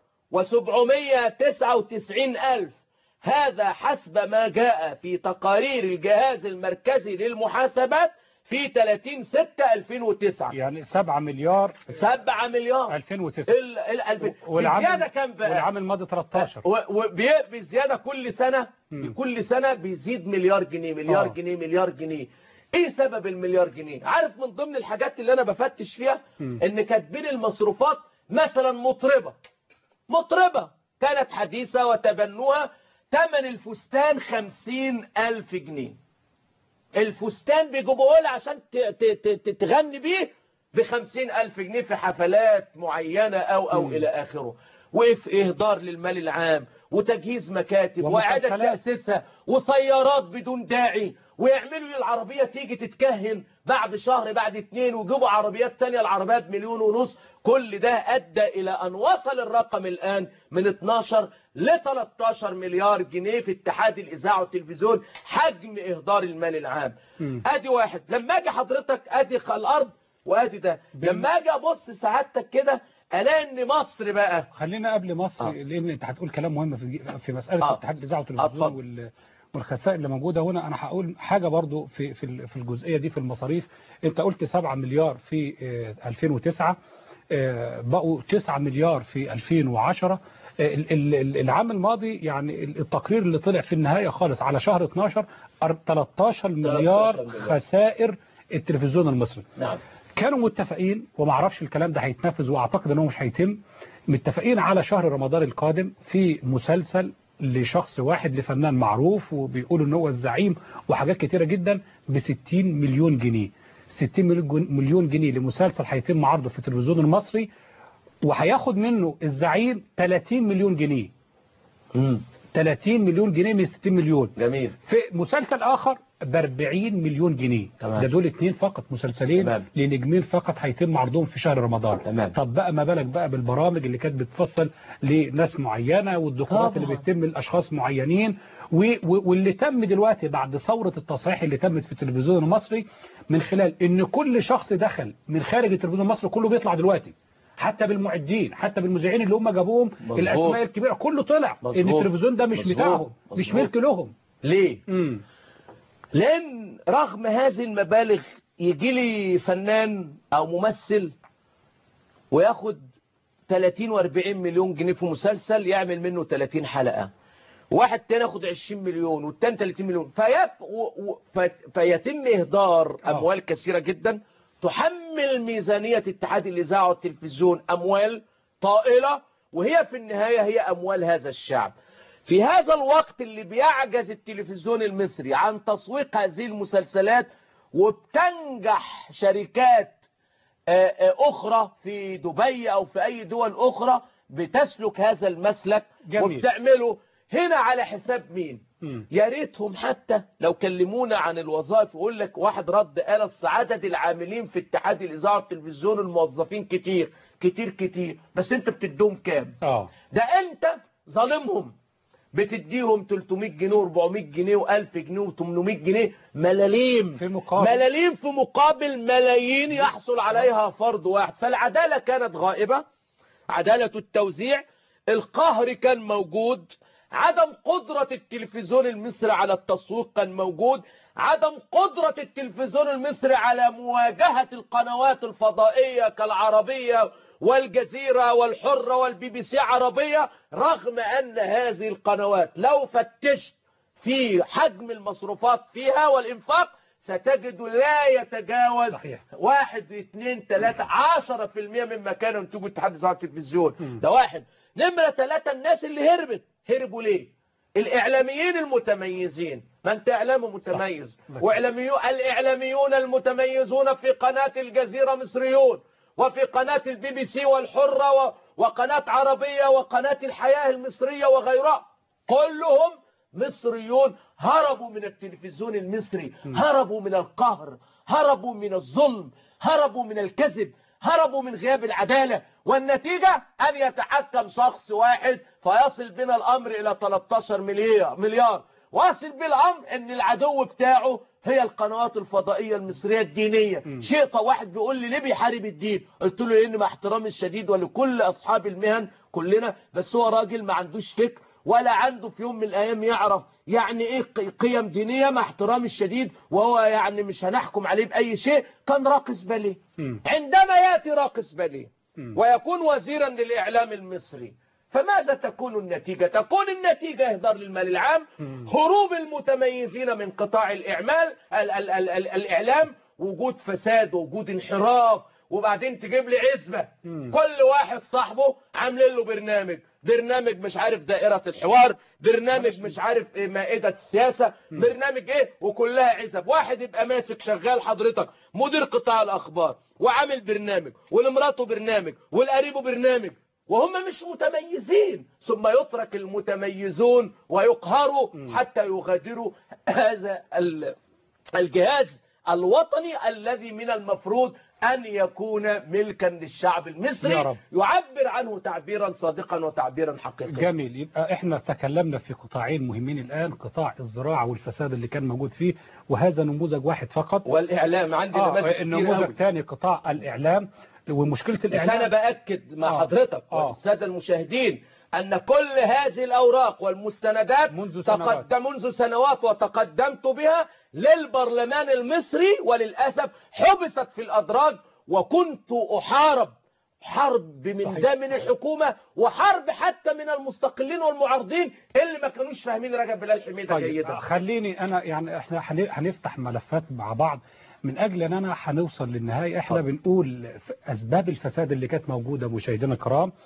و799 ألف هذا حسب ما جاء في تقارير الجهاز المركزي للمحاسبات في 30 6 2009 يعني 7 مليار 7 مليار 2009 ال ال الف... والعام بزيادة كام بقى والعام الماضي 13 وبزيادة كل سنة مم. كل سنة بيزيد مليار جنيه مليار آه. جنيه مليار جنيه ايه سبب المليار جنيه عارف من ضمن الحاجات اللي انا بفتش فيها مم. ان كاتبين المصروفات مثلا مطربة مطربة كانت حديثة وتبنوها ثمن الفستان خمسين ألف جنيه الفستان بيجيبوه لها عشان ت- ت- ت- تغني بيه بخمسين ألف جنيه في حفلات معينة أو أو مم. إلى آخره وفي إهدار للمال العام وتجهيز مكاتب وإعادة ومسلسلات. تأسيسها وسيارات بدون داعي ويعملوا العربية تيجي تتكهن بعد شهر بعد اتنين ويجيبوا عربيات تانية العربيات بمليون ونص كل ده أدى إلى أن وصل الرقم الآن من 12 ل 13 مليار جنيه في اتحاد الإذاعة والتلفزيون حجم إهدار المال العام مم. ادي واحد لما اجي حضرتك ادي خ- الارض وادي ده لما اجي ابص سعادتك كده الاقي ان مصر بقى خلينا قبل مصر آه. لان انت هتقول كلام مهم في في مساله آه. اتحاد الاذاعه والتلفزيون اتفضل. وال والخسائر اللي موجوده هنا انا هقول حاجه برضو في في ال- في الجزئيه دي في المصاريف انت قلت 7 مليار في آه، 2009 آه، بقوا 9 مليار في 2010 آه، ال- ال- ال- العام الماضي يعني ال- التقرير اللي طلع في النهايه خالص على شهر 12 أر- 13 مليار مليار. خسائر التلفزيون المصري نعم كانوا متفقين وما اعرفش الكلام ده هيتنفذ واعتقد انه مش هيتم متفقين على شهر رمضان القادم في مسلسل لشخص واحد لفنان معروف وبيقولوا ان هو الزعيم وحاجات كتيرة جدا ب 60 مليون جنيه 60 مليون جن- مليون جنيه لمسلسل هيتم عرضه في التلفزيون المصري وهياخد منه الزعيم 30 مليون جنيه مم. 30 مليون جنيه من 60 مليون جميل في مسلسل آخر ب 40 مليون جنيه تمام. ده دول اتنين فقط مسلسلين تمام. لنجمين فقط هيتم عرضهم في شهر رمضان تمام. طب بقى ما بالك بقى بالبرامج اللي كانت بتفصل لناس معينة والدخولات طبعا. اللي بتتم لأشخاص معينين و... و... واللي تم دلوقتي بعد ثورة التصحيح اللي تمت في التلفزيون المصري من خلال ان كل شخص دخل من خارج التلفزيون المصري كله بيطلع دلوقتي حتى بالمعدين حتى بالمذيعين اللي هم جابوهم مظبوط. الاسماء الكبيره كله طلع ان مظبوط. التلفزيون ده مش مظبوط. بتاعهم مش مظبوط. ملك لهم ليه امم لان رغم هذه المبالغ يجي لي فنان او ممثل وياخد 30 و40 مليون جنيه في مسلسل يعمل منه 30 حلقة واحد تاني ياخد 20 مليون والتاني 30 مليون فيف و... و... في... فيتم اهدار آه. اموال كثيرة جدا تحمل ميزانية اتحاد الاذاعة والتلفزيون اموال طائلة وهي في النهاية هي اموال هذا الشعب في هذا الوقت اللي بيعجز التلفزيون المصري عن تسويق هذه المسلسلات وبتنجح شركات آه، آه، أخرى في دبي أو في أي دول أخرى بتسلك هذا المسلك جميل. وبتعمله هنا على حساب مين مم. يا ريتهم حتى لو كلمونا عن الوظائف يقول لك واحد رد قال أصل عدد العاملين في اتحاد الإذاعة والتلفزيون الموظفين كتير كتير كتير بس انت بتدوم كام اه ده انت ظالمهم بتديهم 300 جنيه و400 جنيه و1000 جنيه و800 جنيه ملاليم في مقابل ملاليم في مقابل ملايين يحصل عليها فرد واحد فالعدالة كانت غائبة عدالة التوزيع القهر كان موجود عدم قدرة التلفزيون المصري على التسويق كان موجود عدم قدرة التلفزيون المصري على مواجهة القنوات الفضائية كالعربية والجزيرة والحرة والبي بي سي عربية رغم أن هذه القنوات لو فتشت في حجم المصروفات فيها والإنفاق ستجد لا يتجاوز صحيح. واحد اثنين ثلاثة عشرة في المية مما كان ينتجه اتحاد إذاعة التلفزيون مم. ده واحد نمرة ثلاثة الناس اللي هربت هربوا ليه الإعلاميين المتميزين ما أنت إعلام متميز صح. وإعلاميون الإعلاميون المتميزون في قناة الجزيرة مصريون وفي قناة البي بي سي والحرة و... وقناة عربية وقناة الحياة المصرية وغيرها كلهم مصريون هربوا من التلفزيون المصري هربوا من القهر هربوا من الظلم هربوا من الكذب هربوا من غياب العدالة والنتيجة أن يتحكم شخص واحد فيصل بنا الأمر إلى 13 مليار مليار واصل بالأمر أن العدو بتاعه هي القنوات الفضائية المصرية الدينية شيء طب واحد بيقول لي ليه بيحارب الدين قلت له لأن مع احترامي الشديد ولكل أصحاب المهن كلنا بس هو راجل ما عندوش فكر ولا عنده في يوم من الأيام يعرف يعني إيه قي- قيم دينية مع احترامي الشديد وهو يعني مش هنحكم عليه بأي شيء كان راقص باليه مم. عندما يأتي راقص باليه مم. ويكون وزيرا للإعلام المصري فماذا تكون النتيجة؟ تكون النتيجة إهدار للمال العام مم. هروب المتميزين من قطاع الإعمال ال ال ال ال الإعلام وجود فساد ووجود انحراف وبعدين تجيب لي عزبة مم. كل واحد صاحبه عاملين له برنامج برنامج مش عارف دائرة الحوار برنامج مش عارف إيه مائدة السياسة برنامج ايه وكلها عزب واحد يبقى ماسك شغال حضرتك مدير قطاع الأخبار وعامل برنامج ولمراته برنامج ولقريبه برنامج وهم مش متميزين ثم يترك المتميزون ويقهروا حتى يغادروا هذا ال- الجهاز الوطني الذي من المفروض أن يكون ملكا للشعب المصري يا رب. يعبر عنه تعبيرا صادقا وتعبيرا حقيقيا جميل يبقى احنا تكلمنا في قطاعين مهمين الآن قطاع الزراعة والفساد اللي كان موجود فيه وهذا نموذج واحد فقط والإعلام عندنا آه نماذج كتير النموذج قوي. ثاني قطاع الإعلام ومشكلة بس أنا الإعلام بأكد مع آه. حضرتك آه. والسادة المشاهدين أن كل هذه الأوراق والمستندات منذ سنوات. تقدم منذ سنوات وتقدمت بها للبرلمان المصري وللأسف حبست في الأدراج وكنت أحارب حرب من صحيح. ده من الحكومة وحرب حتى من المستقلين والمعارضين اللي ما كانوش فاهمين رجب بلال حميدة طيب جيدا خليني أنا يعني احنا هن- هنفتح ملفات مع بعض من أجل أن أنا هنوصل للنهاية احنا اتفضل. بنقول ف- أسباب الفساد اللي كانت موجودة مشاهدينا الكرام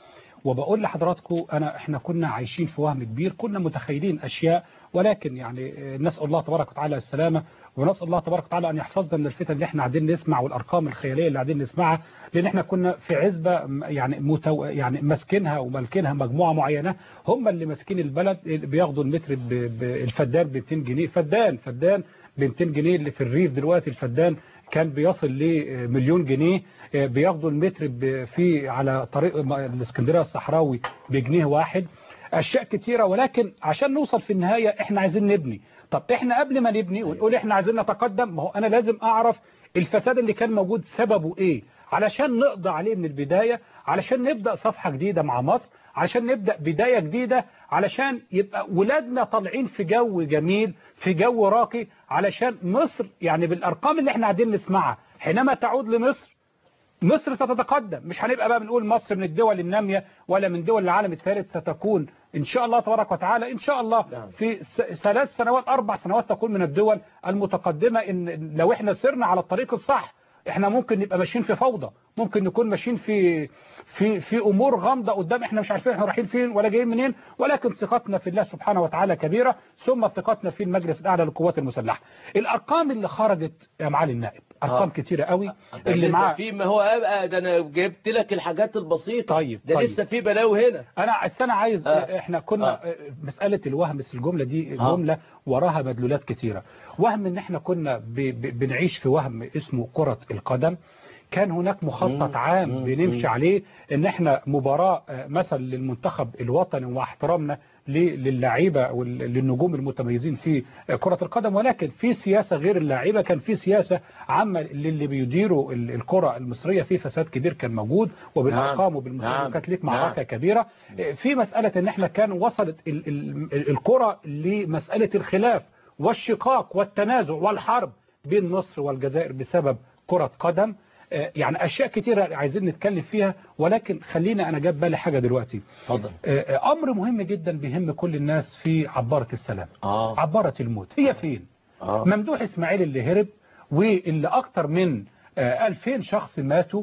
وبقول لحضراتكم انا احنا كنا عايشين في وهم كبير كنا متخيلين اشياء ولكن يعني آه، نسال الله تبارك وتعالى السلامه ونسال الله تبارك وتعالى ان يحفظنا من الفتن اللي احنا قاعدين نسمع والارقام الخياليه اللي قاعدين نسمعها لان احنا كنا في عزبه م- يعني متو يعني ماسكينها ومالكينها مجموعه معينه هم اللي ماسكين البلد اللي بياخدوا المتر ب- ب- الفدان ب 200 جنيه فدان فدان ب 200 جنيه اللي في الريف دلوقتي الفدان كان بيصل لمليون جنيه آه، بياخدوا المتر ب- في على طريق م- الاسكندريه الصحراوي بجنيه واحد اشياء كتيره ولكن عشان نوصل في النهايه احنا عايزين نبني طب احنا قبل ما نبني ونقول احنا عايزين نتقدم ما هو انا لازم اعرف الفساد اللي كان موجود سببه ايه علشان نقضي عليه من البدايه علشان نبدا صفحه جديده مع مصر علشان نبدا بدايه جديده علشان يبقى ولادنا طالعين في جو جميل في جو راقي علشان مصر يعني بالارقام اللي احنا قاعدين نسمعها حينما تعود لمصر مصر ستتقدم مش هنبقى بقى بنقول مصر من الدول النامية ولا من دول العالم الثالث ستكون إن شاء الله تبارك وتعالى إن شاء الله نعم. في س- ثلاث سنوات أربع سنوات تكون من الدول المتقدمة إن لو إحنا سرنا على الطريق الصح إحنا ممكن نبقى ماشيين في فوضى ممكن نكون ماشيين في في في امور غامضه قدام احنا مش عارفين احنا رايحين فين ولا جايين منين ولكن ثقتنا في الله سبحانه وتعالى كبيره ثم ثقتنا في المجلس الاعلى للقوات المسلحه الارقام اللي خرجت يا معالي النائب ارقام آه. كتيره قوي ده اللي معاه في ما هو أبقى ده انا جبت لك الحاجات البسيطه طيب ده طيب. لسه في بلاوي هنا انا السنه عايز آه. احنا كنا آه. آه. مساله الوهم بس الجمله دي آه. جمله وراها مدلولات كتيره وهم ان احنا كنا ب... ب... بنعيش في وهم اسمه كره القدم كان هناك مخطط مم. عام مم. بنمشي مم. عليه ان احنا مباراه آه، مثلا للمنتخب الوطني واحترامنا ل- للعيبه وللنجوم المتميزين في آه، كره القدم ولكن في سياسه غير اللاعيبه كان في سياسه عامه للي بيديروا ال- الكره المصريه في فساد كبير كان موجود وبالارقام نعم. وبالمسابقات نعم. كانت ليك نعم. معركه كبيره في مسألة ان احنا كان وصلت ال- ال- الكرة لمسألة الخلاف والشقاق والتنازع والحرب بين مصر والجزائر بسبب كرة قدم آه، يعني اشياء كتيرة عايزين نتكلم فيها ولكن خلينا انا جاب بالي حاجة دلوقتي اتفضل آه، آه، امر مهم جدا بيهم كل الناس في عبارة السلام اه عبارة الموت هي فين اه ممدوح اسماعيل اللي هرب واللي اكتر من آه، 2000 شخص ماتوا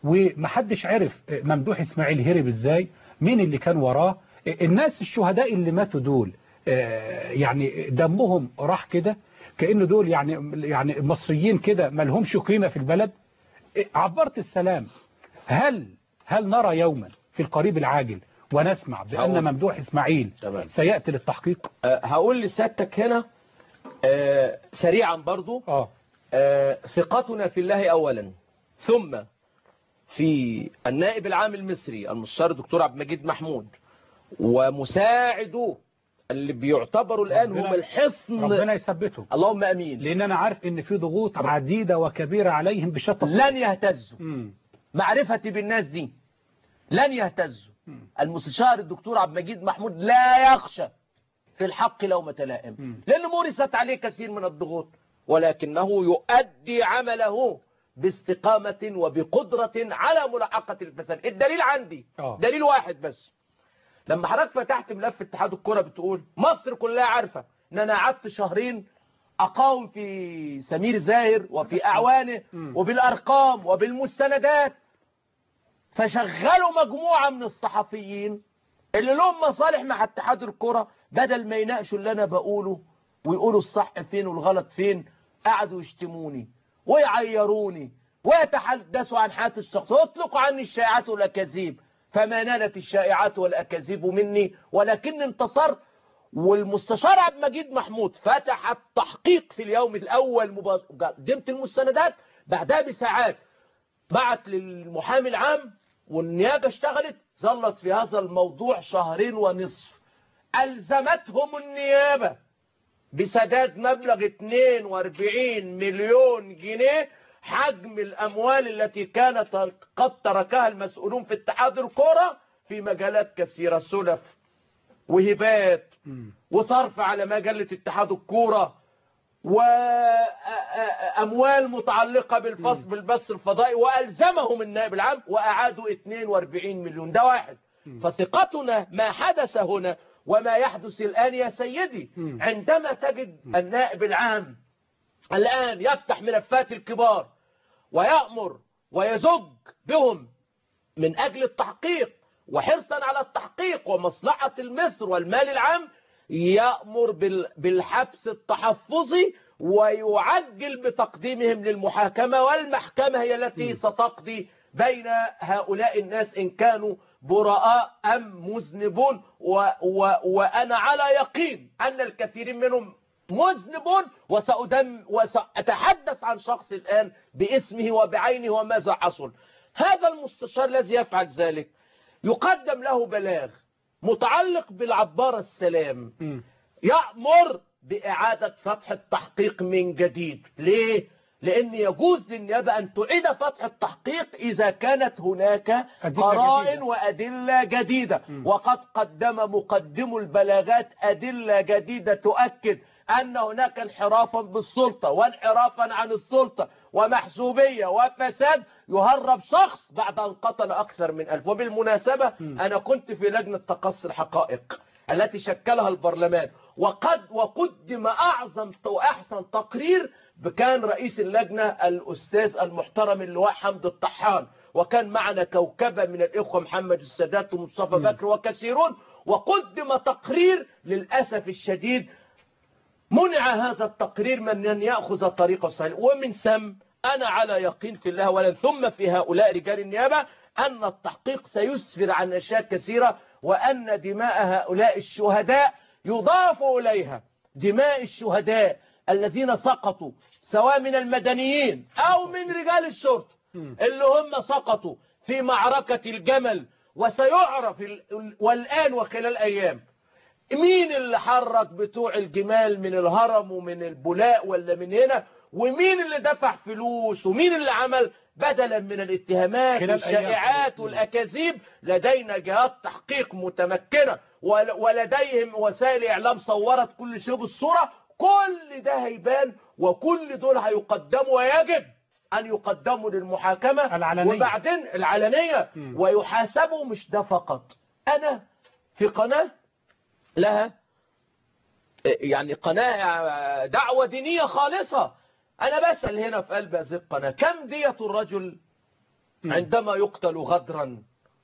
ومحدش عرف آه، ممدوح اسماعيل هرب ازاي مين اللي كان وراه آه، الناس الشهداء اللي ماتوا دول آه، يعني دمهم راح كده كأن دول يعني يعني مصريين كده ما لهمش قيمة في البلد آه، عبرت السلام هل هل نرى يوما في القريب العاجل ونسمع بأن هقول. ممدوح اسماعيل تمام. سيأتي للتحقيق آه، هقول لسيادتك هنا آه، سريعا برضو اه آه، ثقتنا في الله أولا ثم في النائب العام المصري المستشار الدكتور عبد المجيد محمود ومساعدوه اللي بيعتبروا الآن هم ربنا- الحصن ربنا يثبته اللهم أمين لان انا عارف ان في ضغوط عديدة وكبيرة عليهم بشتى لن يهتزوا مم. معرفتي بالناس دي لن يهتزوا مم. المستشار الدكتور عبد المجيد محمود لا يخشى في الحق لومة لائم مم. لأن مورست عليه كثير من الضغوط ولكنه يؤدي عمله باستقامة وبقدرة على ملاحقة الفساد الدليل عندي آه. دليل واحد بس لما حضرتك فتحت ملف اتحاد الكرة بتقول مصر كلها عارفة ان انا قعدت شهرين اقاوم في سمير زاهر وفي اعوانه مم. وبالارقام وبالمستندات فشغلوا مجموعة من الصحفيين اللي لهم مصالح مع اتحاد الكرة بدل ما يناقشوا اللي انا بقوله ويقولوا الصح فين والغلط فين قعدوا يشتموني ويعيروني ويتحدثوا عن حياتي الشخصية ويطلقوا عني الشائعات والاكاذيب فما نالت الشائعات والاكاذيب مني ولكني انتصرت والمستشار عبد المجيد محمود فتح التحقيق في اليوم الاول مباشرة قدمت المستندات بعدها بساعات بعت للمحامي العام والنيابة اشتغلت ظلت في هذا الموضوع شهرين ونصف ألزمتهم النيابة بسداد مبلغ 42 مليون جنيه حجم الأموال التي كانت قد تركها المسؤولون في اتحاد الكرة في مجالات كثيرة سلف وهبات مم. وصرف على مجلة اتحاد الكورة وأموال متعلقة بالفصل بالبث الفضائي وألزمهم النائب العام وأعادوا 42 مليون ده واحد فثقتنا ما حدث هنا وما يحدث الآن يا سيدي مم. عندما تجد النائب العام الآن يفتح ملفات الكبار ويأمر ويزج بهم من أجل التحقيق وحرصا على التحقيق ومصلحة مصر والمال العام يأمر بالحبس التحفظي ويعجل بتقديمهم للمحاكمة والمحكمة هي التي ستقضي بين هؤلاء الناس إن كانوا براء أم مذنبون و و وأنا على يقين أن الكثيرين منهم مذنبون وسأدم وسأتحدث عن شخص الآن باسمه وبعينه وماذا حصل هذا المستشار الذي يفعل ذلك يقدم له بلاغ متعلق بالعبارة السلام يأمر بإعادة فتح التحقيق من جديد ليه؟ لأن يجوز للنيابة أن تعيد فتح التحقيق إذا كانت هناك قرائن وأدلة جديدة وقد قدم مقدم البلاغات أدلة جديدة تؤكد أن هناك انحرافا بالسلطة وانحرافا عن السلطة ومحسوبية وفساد يهرب شخص بعد أن قتل أكثر من ألف وبالمناسبة أنا كنت في لجنة تقصي الحقائق التي شكلها البرلمان وقد وقدم أعظم وأحسن تقرير كان رئيس اللجنة الأستاذ المحترم اللواء حمد الطحان وكان معنا كوكبة من الإخوة محمد السادات ومصطفى بكر وكثيرون وقدم تقرير للأسف الشديد منع هذا التقرير من أن يأخذ طريقه الصحيح ومن ثم أنا على يقين في الله ولا ثم في هؤلاء رجال النيابة أن التحقيق سيسفر عن أشياء كثيرة وأن دماء هؤلاء الشهداء يضاف إليها دماء الشهداء الذين سقطوا سواء من المدنيين أو من رجال الشرطة اللي هم سقطوا في معركة الجمل وسيعرف والآن وخلال أيام مين اللي حرك بتوع الجمال من الهرم ومن البلاء ولا من هنا ومين اللي دفع فلوس ومين اللي عمل بدلا من الاتهامات والشائعات والأكاذيب لدينا جهات تحقيق متمكنة ولديهم وسائل إعلام صورت كل شيء بالصورة كل ده هيبان وكل دول هيقدموا ويجب أن يقدموا للمحاكمة العلنية. وبعدين العلنية م. ويحاسبوا مش ده فقط أنا في قناة لها يعني قناة دعوة دينية خالصة أنا بسأل هنا في قلب هذه القناة كم دية الرجل عندما يقتل غدرا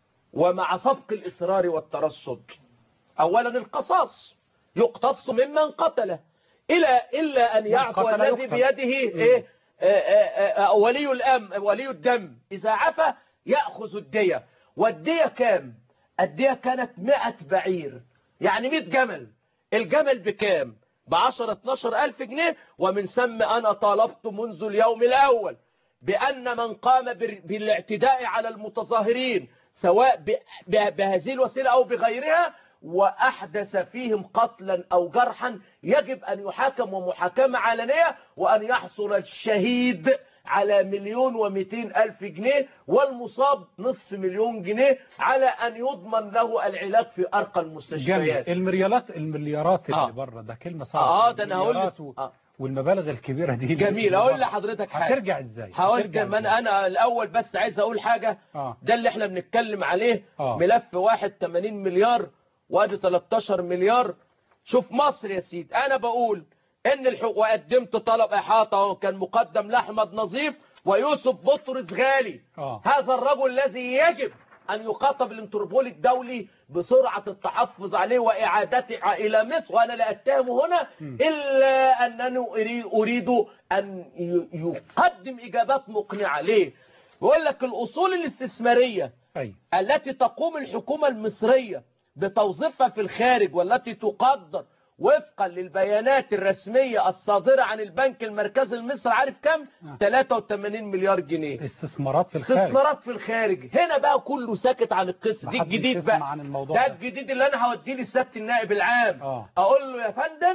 ومع سبق الإصرار والترصد أولا القصاص يقتص ممن قتله إلى إلا أن يعفو قتل الذي يقتل. بيده إيه آه، آه، آه، ولي الأم ولي الدم إذا عفى يأخذ الدية والدية كام الدية كانت 100 بعير يعني 100 جمل الجمل بكام بعشرة 12 ألف جنيه ومن ثم أنا طالبت منذ اليوم الأول بأن من قام بال- بالاعتداء على المتظاهرين سواء ب- ب- بهذه الوسيلة أو بغيرها وأحدث فيهم قتلا أو جرحا يجب أن يحاكم ومحاكمة علنية وأن يحصل الشهيد على مليون ومئتين ألف جنيه والمصاب نصف مليون جنيه على أن يضمن له العلاج في أرقى جميل المستشفيات المليارات المليارات اللي آه. بره ده كلمة صعبة اه ده انا هقول المليارات لك- و... آه. والمبالغ الكبيرة دي جميل اقول لحضرتك حاجه هترجع ازاي هقول هترجع كمان إزاي؟ انا الاول بس عايز اقول حاجه اه ده اللي احنا بنتكلم عليه آه. ملف واحد 80 مليار وادي 13 مليار شوف مصر يا سيدي انا بقول ان الحقوق وقدمت طلب احاطه اهو كان مقدم لاحمد نظيف ويوسف بطرس غالي اه هذا الرجل الذي يجب أن يخاطب الانتربول الدولي بسرعة التحفظ عليه وإعادته إلى مصر وأنا لا أتهم هنا م. إلا أنني أريد, أريد أن ي- يقدم إجابات مقنعة ليه؟ بيقول لك الأصول الاستثمارية اي التي تقوم الحكومة المصرية بتوظيفها في الخارج والتي تقدر وفقا للبيانات الرسمية الصادرة عن البنك المركزي المصري عارف كم؟ آه. 83 مليار جنيه استثمارات في الخارج استثمارات في الخارج هنا بقى كله ساكت عن القصه دي محدش الجديد يسمع بقى عن الموضوع ده ده. الجديد اللي انا هوديه لسياده النائب العام اه اقول له يا فندم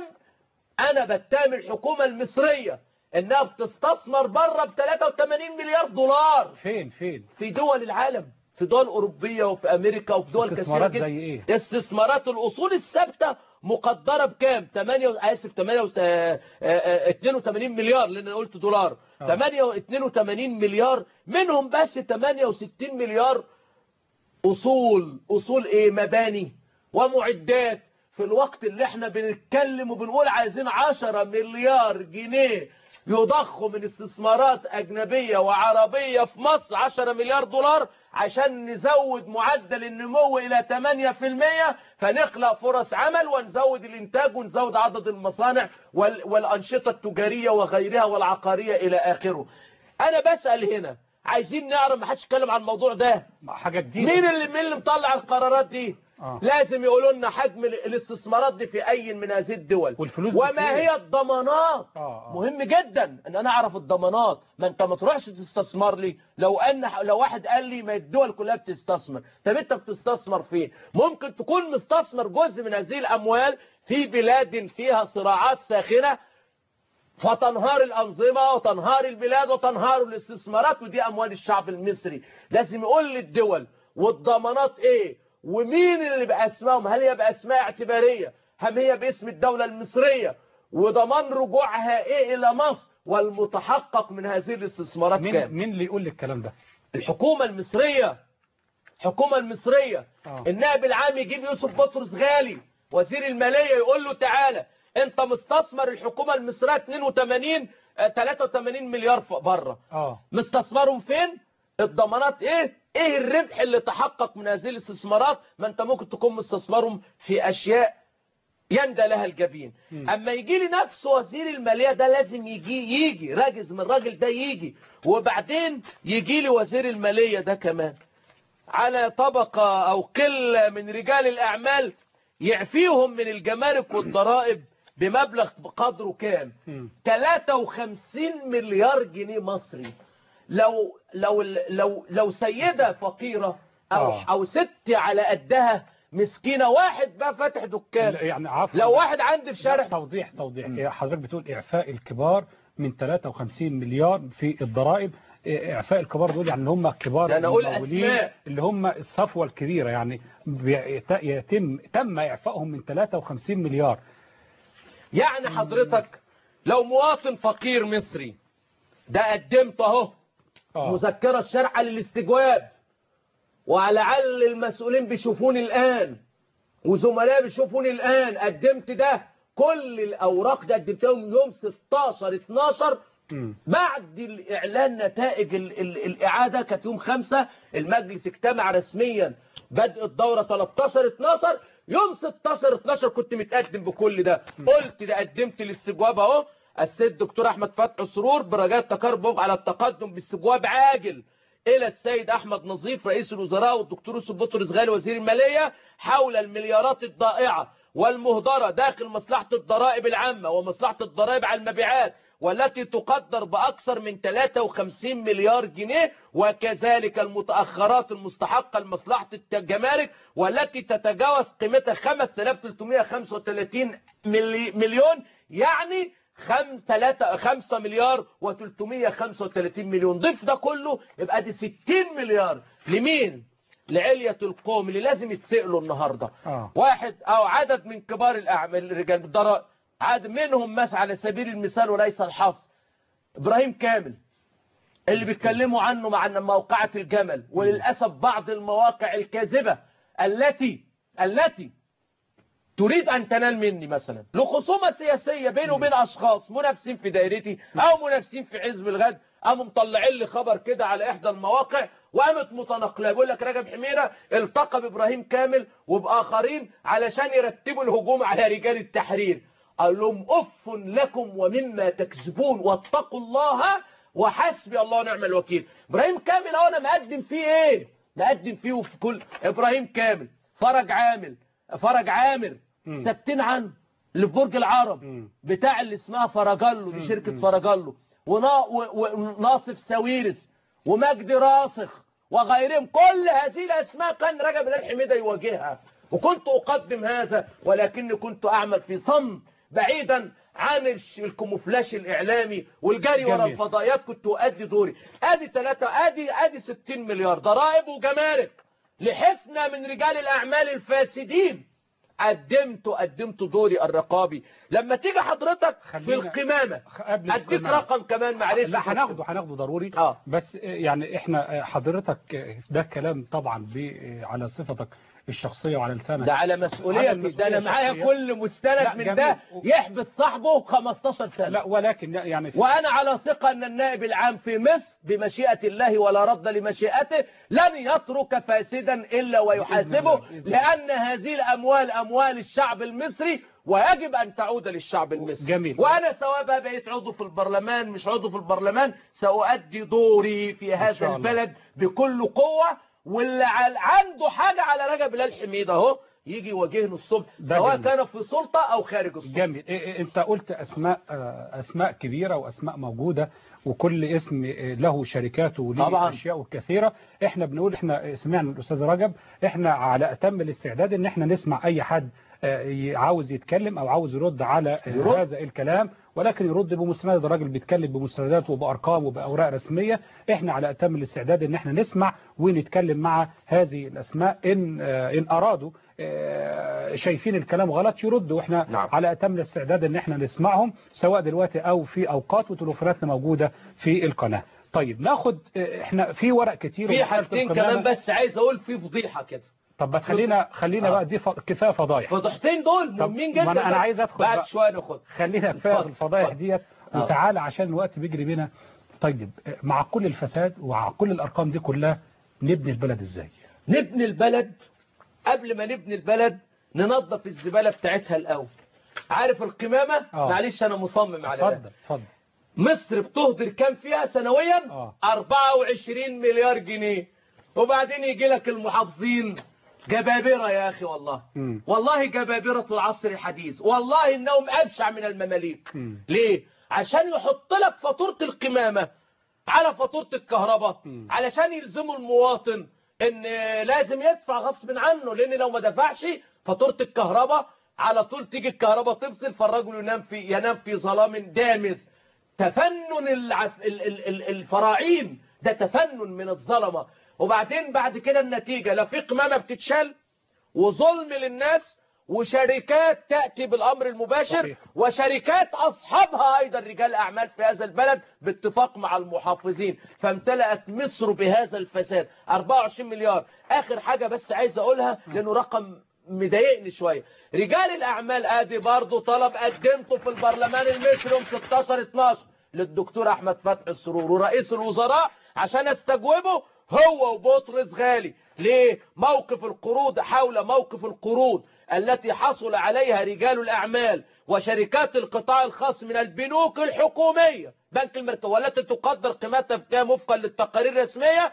انا بتهم الحكومه المصريه انها بتستثمر بره ب 83 مليار دولار فين فين في دول العالم في دول اوروبيه وفي امريكا وفي دول كثيره استثمارات جدا زي ايه استثمارات الاصول الثابته مقدره بكام 8 اسف 8 و- آه، آه، 82 مليار لان انا قلت دولار آه. 8 82 مليار منهم بس 68 مليار اصول اصول ايه مباني ومعدات في الوقت اللي احنا بنتكلم وبنقول عايزين 10 مليار جنيه يضخ من استثمارات أجنبية وعربية في مصر 10 مليار دولار عشان نزود معدل النمو إلى 8% فنخلق فرص عمل ونزود الإنتاج ونزود عدد المصانع وال- والأنشطة التجارية وغيرها والعقارية إلى آخره أنا بسأل هنا عايزين نعرف ما حدش يتكلم عن الموضوع ده حاجة جديدة مين اللي مين اللي مطلع القرارات دي آه. لازم يقولوا لنا حجم ال- الاستثمارات دي في اي من هذه الدول والفلوس دي وما فين؟ هي الضمانات آه، آه. مهم جدا ان انا اعرف الضمانات ما انت ما تروحش تستثمر لي لو ان لو واحد قال لي ما الدول كلها بتستثمر طب انت بتستثمر فين ممكن تكون مستثمر جزء من هذه الاموال في بلاد فيها صراعات ساخنه فتنهار الأنظمة وتنهار البلاد وتنهار الاستثمارات ودي أموال الشعب المصري لازم يقول للدول والضمانات إيه ومين اللي بأسمائهم هل هي بأسماء اعتبارية هم هي باسم الدولة المصرية وضمان رجوعها إيه إلى مصر والمتحقق من هذه الاستثمارات مين كام مين اللي يقول لي الكلام ده الحكومة المصرية الحكومة المصرية آه. النائب العام يجيب يوسف بطرس غالي وزير المالية يقول له تعالى انت مستثمر الحكومة المصرية 82 آه، 83 مليار ف- بره اه مستثمرهم فين الضمانات ايه ايه الربح اللي تحقق من هذه الاستثمارات ما انت ممكن تكون مستثمرهم في اشياء يندى لها الجبين مم. اما يجي لي نفس وزير الماليه ده لازم يجي يجي راجز من الراجل ده يجي وبعدين يجي لي وزير الماليه ده كمان على طبقه او قله من رجال الاعمال يعفيهم من الجمارك والضرائب بمبلغ قدره كام مم. 53 مليار جنيه مصري لو لو لو لو سيده فقيره او آه. او ست على قدها مسكينه واحد بقى فاتح لا، دكان يعني عفوا لو واحد عندي في شارع توضيح توضيح مم. إيه، حضرتك بتقول إعفاء الكبار من 53 مليار في الضرائب إيه، إعفاء الكبار دول يعني اللي هم كبار ده أنا أقول الممولين أسماء. اللي هم الصفوة الكبيرة يعني بيت- يتم تم إعفائهم من 53 مليار يعني حضرتك لو مواطن فقير مصري ده قدمت اهو آه. مذكرة شرعة للاستجواب ولعل المسؤولين بيشوفوني الآن وزملاء بيشوفوني الآن قدمت ده كل الأوراق ده قدمتهم يوم 16 12 مم. بعد الإعلان نتائج ال ال الإعادة كانت يوم 5 المجلس اجتمع رسميا بدء الدورة 13 12 يوم 16 12 كنت متقدم بكل ده قلت ده قدمت الاستجواب اهو السيد دكتور احمد فتحي سرور برجاء التقرب على التقدم باستجواب عاجل الى السيد احمد نظيف رئيس الوزراء والدكتور يوسف بطرس غالي وزير الماليه حول المليارات الضائعه والمهدره داخل مصلحه الضرائب العامه ومصلحه الضرائب على المبيعات والتي تقدر باكثر من 53 مليار جنيه وكذلك المتاخرات المستحقه لمصلحه الجمارك والتي تتجاوز قيمتها 5335 ملي- مليون يعني خم تلاتة خمسة مليار و335 مليون ضيف ده كله يبقى دي 60 مليار لمين لعلية القوم اللي لازم يتسألوا النهاردة آه. واحد او عدد من كبار الاعمال الرجال بالضرائب عدد منهم مثلا على سبيل المثال وليس الحصر ابراهيم كامل اللي بيتكلموا عنه مع موقعة الجمل وللأسف بعض المواقع الكاذبة التي التي تريد أن تنال مني مثلا لخصومة سياسية بيني وبين أشخاص منافسين في دائرتي أو منافسين في حزب الغد قاموا مطلعين لي خبر كده على إحدى المواقع وقامت متناقلة بيقول لك رجب حميرة التقى بإبراهيم كامل وبآخرين علشان يرتبوا الهجوم على رجال التحرير قال لهم أف لكم ومما تكذبون واتقوا الله وحسبي الله ونعم الوكيل إبراهيم كامل أهو أنا مقدم فيه إيه مقدم فيه في كل إبراهيم كامل فرج عامل فرج عامر مم. ثابتين عنه اللي في برج العرب مم. بتاع اللي اسمها فرجلو دي مم. شركة مم. فرجلو ونا- و- وناصف ساويرس ومجدي راسخ وغيرهم كل هذه الأسماء كان رجب الهلال حميدة يواجهها وكنت أقدم هذا ولكني كنت أعمل في صمت بعيدا عن الش- الكوموفلاش الإعلامي والجري ورا جميل. الفضائيات كنت أؤدي دوري أدي ثلاثة أدي أدي 60 مليار ضرائب وجمارك لحفنة من رجال الأعمال الفاسدين قدمت قدمت دوري الرقابي لما تيجي حضرتك في خلينا- القمامة قبل اديك القمامة. رقم كمان معلش لا هناخده هناخده ضروري آه. بس يعني احنا حضرتك ده كلام طبعا ب- على صفتك الشخصيه وعلى لسانك ده على على مسؤوليتي المسؤولية ده انا معايا الشخصية. كل لا، مستند من جميل. ده يحبس صاحبه 15 سنة لا ولكن يعني في وأنا على ثقة أن النائب العام في مصر بمشيئة الله ولا رد لمشيئته لن يترك فاسدا إلا ويحاسبه بإذن الله. لأن هذه الأموال أموال الشعب المصري ويجب أن تعود للشعب المصري جميل. وأنا سواء بقى بقيت عضو في البرلمان مش عضو في البرلمان سأؤدي دوري في شاء هذا الله. البلد بكل قوة واللي عل- عنده حاجة على رجب بلال حميد أهو يجي يواجهني الصبح ده سواء جميل. كان في سلطة أو خارج السلطة جميل إيه- إيه، انت قلت اسماء آه، اسماء كبيره واسماء موجوده وكل اسم آه، له شركاته وليه طبعاً. اشياء كثيره احنا بنقول احنا سمعنا الاستاذ رجب احنا على اتم الاستعداد ان احنا نسمع اي حد آه، ي- عاوز يتكلم او عاوز يرد على آه، يرد. هذا الكلام ولكن يرد بمستند الراجل بيتكلم بمستندات وبارقام وباوراق رسميه احنا على اتم الاستعداد ان احنا نسمع ونتكلم مع هذه الاسماء ان آه، ان ارادوا آه، شايفين الكلام غلط يردوا واحنا نعم. على اتم الاستعداد ان احنا نسمعهم سواء دلوقتي او في اوقات وتليفوناتنا موجوده في القناه طيب ناخد آه، احنا في ورق كتير في ومسألة حاجتين القمامة- كمان بس عايز أقول في فضيحة كده طب ما تخلينا خلينا آه. بقى دي ف... كفايه فضايح فضيحتين دول طب مهمين ما جدا أنا- أنا بقى. عايز أدخل بعد بقى. شوية ناخد خلينا كفايه اتفضل، الفضايح اتفضل. ديت آه. وتعالى عشان الوقت بيجري بينا طيب آه، مع كل الفساد ومع كل الارقام دي كلها نبني البلد ازاي نبني البلد قبل ما نبني البلد ننظف الزبالة بتاعتها الأول عارف القمامة آه. معلش أنا مصمم على ده اتفضل اتفضل مصر بتهدر كام فيها سنويا آه. 24 مليار جنيه وبعدين يجي لك المحافظين جبابرة يا أخي والله مم. والله جبابرة العصر الحديث والله إنهم أبشع من المماليك مم. ليه؟ عشان يحط لك فاتورة القمامة على فاتورة الكهرباء مم. علشان يلزموا المواطن ان لازم يدفع غصب عنه لان لو ما دفعش فاتورة الكهرباء على طول تيجي الكهرباء تفصل فالرجل ينام في ينام في ظلام دامس تفنن العف... ال... ال... ال... الفراعين ده تفنن من الظلمة وبعدين بعد كده النتيجة لا في قمامة بتتشال وظلم للناس وشركات تأتي بالأمر المباشر صحيح. وشركات أصحابها أيضا رجال أعمال في هذا البلد باتفاق مع المحافظين فامتلأت مصر بهذا الفساد 24 مليار آخر حاجة بس عايز أقولها لأنه رقم مضايقني شوية رجال الأعمال آدي برضو طلب قدمته في البرلمان المصري يوم 16 12 للدكتور أحمد فتحي السرور ورئيس الوزراء عشان استجوبه هو وبطرس غالي ليه موقف القروض حول موقف القروض التي حصل عليها رجال الأعمال وشركات القطاع الخاص من البنوك الحكومية بنك المركز والتي تقدر قيمتها بكام وفقا للتقارير الرسمية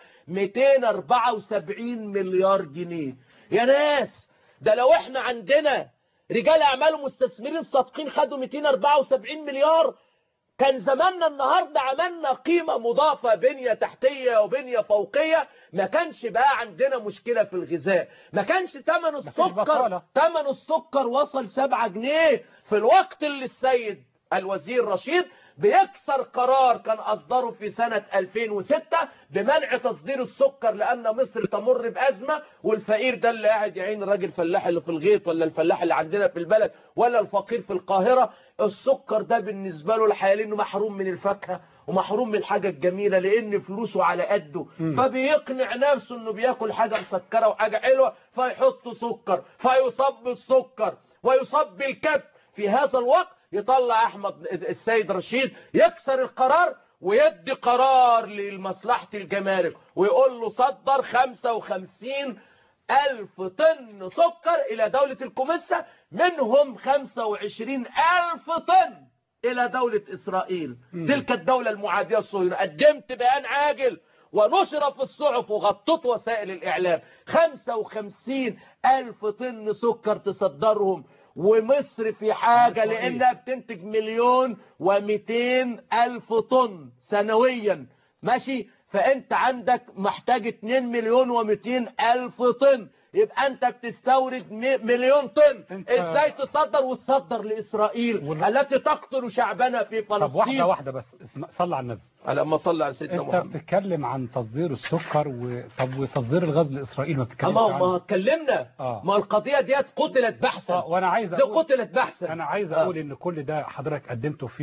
274 مليار جنيه يا ناس ده لو احنا عندنا رجال اعمال ومستثمرين صادقين خدوا 274 مليار كان زماننا النهاردة عملنا قيمة مضافة بنية تحتية وبنية فوقية ما كانش بقى عندنا مشكلة في الغذاء ما كانش تمن السكر بطالة. تمن السكر وصل 7 جنيه في الوقت اللي السيد الوزير رشيد بيكسر قرار كان أصدره في سنة 2006 بمنع تصدير السكر لأن مصر تمر بأزمة والفقير ده اللي قاعد يعين الراجل الفلاح اللي في الغيط ولا الفلاح اللي عندنا في البلد ولا الفقير في القاهرة السكر ده بالنسبة له الحقيقة لأنه محروم من الفاكهة ومحروم من الحاجة الجميلة لأن فلوسه على قده فبيقنع نفسه أنه بياكل حاجة مسكرة وحاجة حلوة فيحط سكر فيصب السكر ويصب الكب في هذا الوقت يطلع أحمد السيد رشيد يكسر القرار ويدي قرار لمصلحة الجمارك ويقول له صدر 55 ألف طن سكر إلى دولة الكوميسا منهم 25 ألف طن إلى دولة إسرائيل تلك الدولة المعادية الصهيونية قدمت بيان عاجل ونشر في الصحف وغطت وسائل الإعلام 55 ألف طن سكر تصدرهم ومصر في حاجة صحيح. لأنها بتنتج مليون ومئتين ألف طن سنويا ماشي فأنت عندك محتاج 2 مليون ومئتين ألف طن يبقى أنت بتستورد م- مليون طن أنت- إزاي تصدر وتصدر لإسرائيل وال- التي تقتل شعبنا في فلسطين طب واحده واحده بس اسم- صلى على النبي على ما صلى على سيدنا انت محمد بتتكلم عن تصدير السكر و... طب وتصدير الغاز لاسرائيل ما بتتكلمش أما ما عنه اتكلمنا آه. ما القضية ديت قتلت بحثا آه، وانا عايز دي اقول قتلت بحثا انا عايز آه. اقول ان كل ده حضرتك قدمته في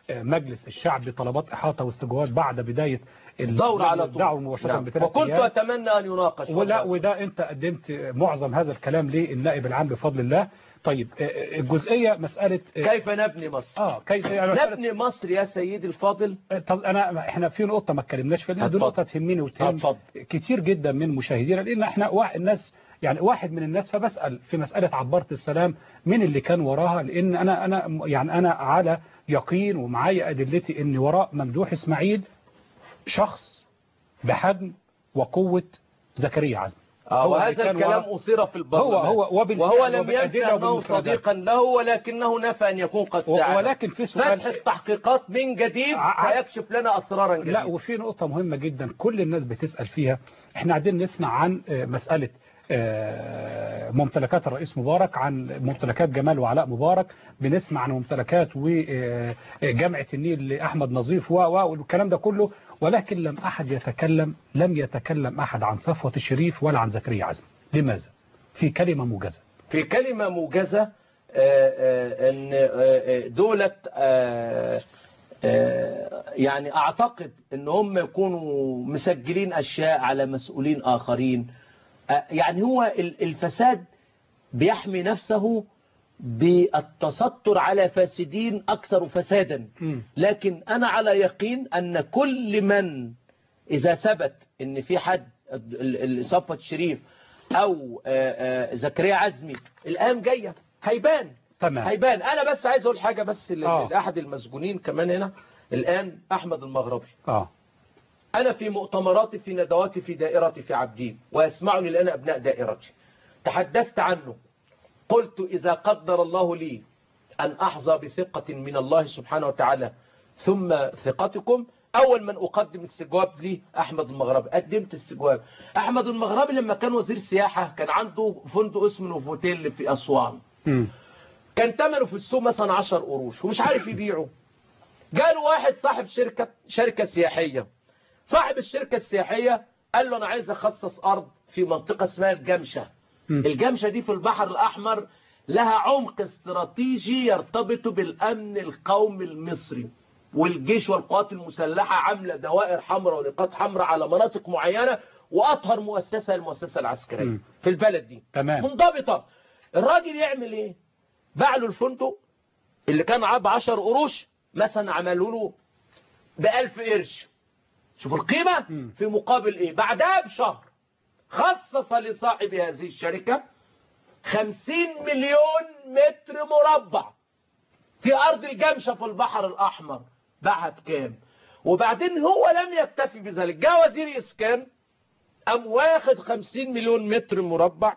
آه، مجلس الشعب بطلبات إحاطة واستجواب بعد بداية دور على طول الدعوة مباشرة نعم. بثلاث وكنت أيام. أتمنى أن يناقش ولا والله. وده انت قدمت معظم هذا الكلام للنائب العام بفضل الله طيب آه، آه، الجزئيه مساله آه، كيف نبني مصر اه كيف يعني مسألة- نبني مصر يا سيدي الفاضل آه، طب انا احنا في نقطه ما اتكلمناش فيها دي اتفضل. نقطه تهمني وتهم اتفضل. كتير جدا من مشاهدينا لان احنا واحد الناس يعني واحد من الناس فبسال في مساله عباره السلام مين اللي كان وراها لان انا انا يعني انا على يقين ومعايا ادلتي ان وراء ممدوح اسماعيل شخص بحجم وقوه زكريا عزمي آه هو اللي وهذا كان الكلام وراء- أثير في البرلمان هو هو وبالفعل وهو لم وبالأدلة ينسى أنه وبالمساندات. صديقا له ولكنه نفى أن يكون قد و- ساعد ولكن في سؤال فتح التحقيقات من جديد ع- سيكشف لنا أسرارا جديدة لا وفي نقطة مهمة جدا كل الناس بتسأل فيها احنا قاعدين نسمع عن آه، مسألة آه، ممتلكات الرئيس مبارك عن ممتلكات جمال وعلاء مبارك بنسمع عن ممتلكات وجامعة النيل لأحمد نظيف و- و- والكلام ده كله ولكن لم أحد يتكلم لم يتكلم أحد عن صفوة الشريف ولا عن زكريا عزمي لماذا؟ في كلمة موجزة في كلمة موجزة آه، آه، أن آه، آه، دولة آه، آه، يعني أعتقد أن هم يكونوا مسجلين أشياء على مسؤولين آخرين آه، يعني هو ال- الفساد بيحمي نفسه بالتستر على فاسدين أكثر فسادا مم. لكن أنا على يقين أن كل من إذا ثبت أن في حد ال- ال- صفوة الشريف أو آه، آه، زكريا عزمي الأيام جاية هيبان تمام هيبان أنا بس عايز أقول حاجة بس ل- آه. لأحد المسجونين كمان هنا الآن أحمد المغربي اه أنا في مؤتمراتي في ندواتي في دائرتي في عبدين ويسمعني الآن أبناء دائرتي تحدثت عنه قلت إذا قدر الله لي أن أحظى بثقة من الله سبحانه وتعالى ثم ثقتكم أول من أقدم استجواب لي أحمد المغربي قدمت استجواب أحمد المغربي لما كان وزير سياحة كان عنده فندق اسمه نوفوتيل في أسوان مم. كان ثمنه في السوق مثلا 10 قروش ومش عارف يبيعه جاله واحد صاحب شركة شركة سياحية صاحب الشركة السياحية قال له أنا عايز أخصص أرض في منطقة اسمها الجمشة مم. الجمشة دي في البحر الأحمر لها عمق استراتيجي يرتبط بالأمن القومي المصري والجيش والقوات المسلحة عاملة دوائر حمراء ونقاط حمراء على مناطق معينة وأطهر مؤسسة المؤسسة العسكرية مم. في البلد دي تمام منضبطة الراجل يعمل ايه باع له الفندق اللي كان عاب 10 قروش مثلا عملوا له ب 1000 قرش شوف القيمة مم. في مقابل ايه بعدها بشهر خصص لصاحب هذه الشركة 50 مليون متر مربع في أرض الجمشة في البحر الأحمر باعها بكام وبعدين هو لم يكتفي بذلك جاء وزير إسكان أم واخد 50 مليون متر مربع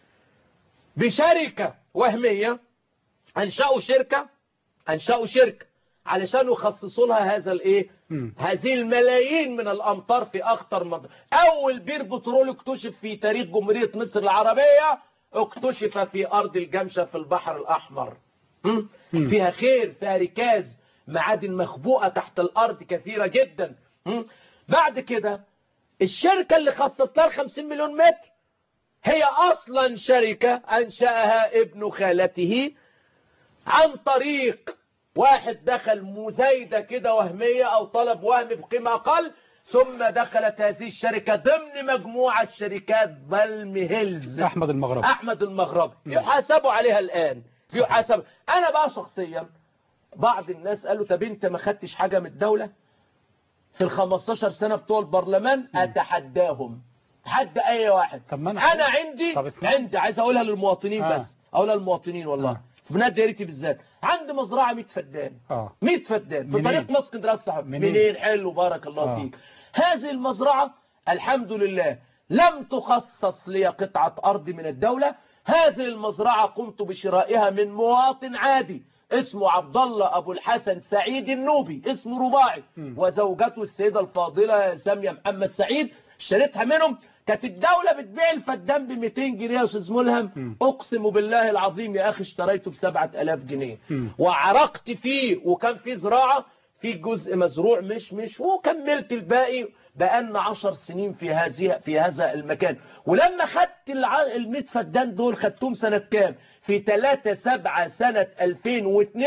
بشركة وهمية أنشأوا شركة أنشأوا شركة علشان يخصصوا لها هذا الايه مم. هذه الملايين من الأمطار في أخطر منطقة أول بير بترول اكتشف في تاريخ جمهورية مصر العربية اكتشف في أرض الجمشة في البحر الأحمر م? مم. فيها خير فيها ركاز معادن مخبوءة تحت الأرض كثيرة جدا م? بعد كده الشركة اللي خصصت لها 50 مليون متر هي أصلا شركة أنشأها ابن خالته عن طريق واحد دخل مزايدة كده وهمية أو طلب وهمي بقيمة أقل ثم دخلت هذه الشركة ضمن مجموعة شركات بلم هيلز أحمد المغربي أحمد المغربي مم. يحاسبوا عليها الآن يحاسب أنا بقى شخصيا بعض الناس قالوا طب أنت ما خدتش حاجة من الدولة في ال 15 سنة بتوع البرلمان أتحداهم حد أي واحد طب ما أنا أنا عندي طب اسمع. عندي عايز أقولها للمواطنين آه. بس أقولها للمواطنين والله آه. في بنات دايرتي بالذات عندي مزرعة 100 فدان اه 100 فدان في منين؟ طريق مصر اسكندريه الصحراء منين؟ منين حلو بارك الله آه. فيك هذه المزرعة الحمد لله لم تخصص لي قطعة أرض من الدولة هذه المزرعة قمت بشرائها من مواطن عادي اسمه عبد الله أبو الحسن سعيد النوبي اسمه رباعي مم. وزوجته السيدة الفاضلة سامية محمد سعيد اشتريتها منهم كانت الدولة بتبيع الفدان ب 200 جنيه يا أستاذ ملهم مم. أقسم بالله العظيم يا أخي اشتريته ب 7000 جنيه مم. وعرقت فيه وكان فيه زراعة في جزء مزروع مش مش وكملت الباقي بقالنا عشر سنين في هذه في هذا المكان ولما خدت الع- ال 100 فدان دول خدتهم سنة كام في 3 7 سنة 2002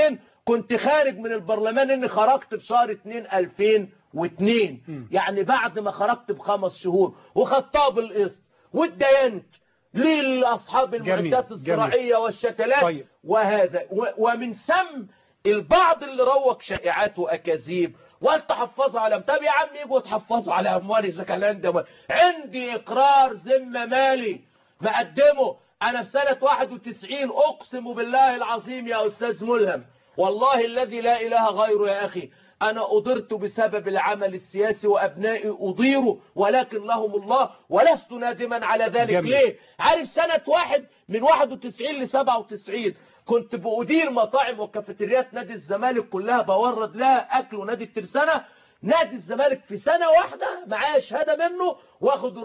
كنت خارج من البرلمان اني خرجت في شهر 2 2002 مم. يعني بعد ما خرجت بخمس شهور وخدتها بالقسط واتدينت للاصحاب جميل، المعدات الزراعيه والشتلات طيب. وهذا و- ومن ثم البعض اللي روج شائعات واكاذيب وقال تحفظوا على طب يا عم يجوا تحفظوا على اموالي اذا كان عندي أموال. عندي اقرار ذمه مالي مقدمه انا في سنه 91 اقسم بالله العظيم يا استاذ ملهم والله الذي لا اله غيره يا اخي انا اضرت بسبب العمل السياسي وابنائي اضيروا ولكن لهم الله ولست نادما على ذلك جميل. ليه عارف سنة واحد من 91 ل 97 كنت بأدير مطاعم وكافيتريات نادي الزمالك كلها بورد لها أكل ونادي الترسانة نادي الزمالك في سنة واحدة معايا شهادة منه واخد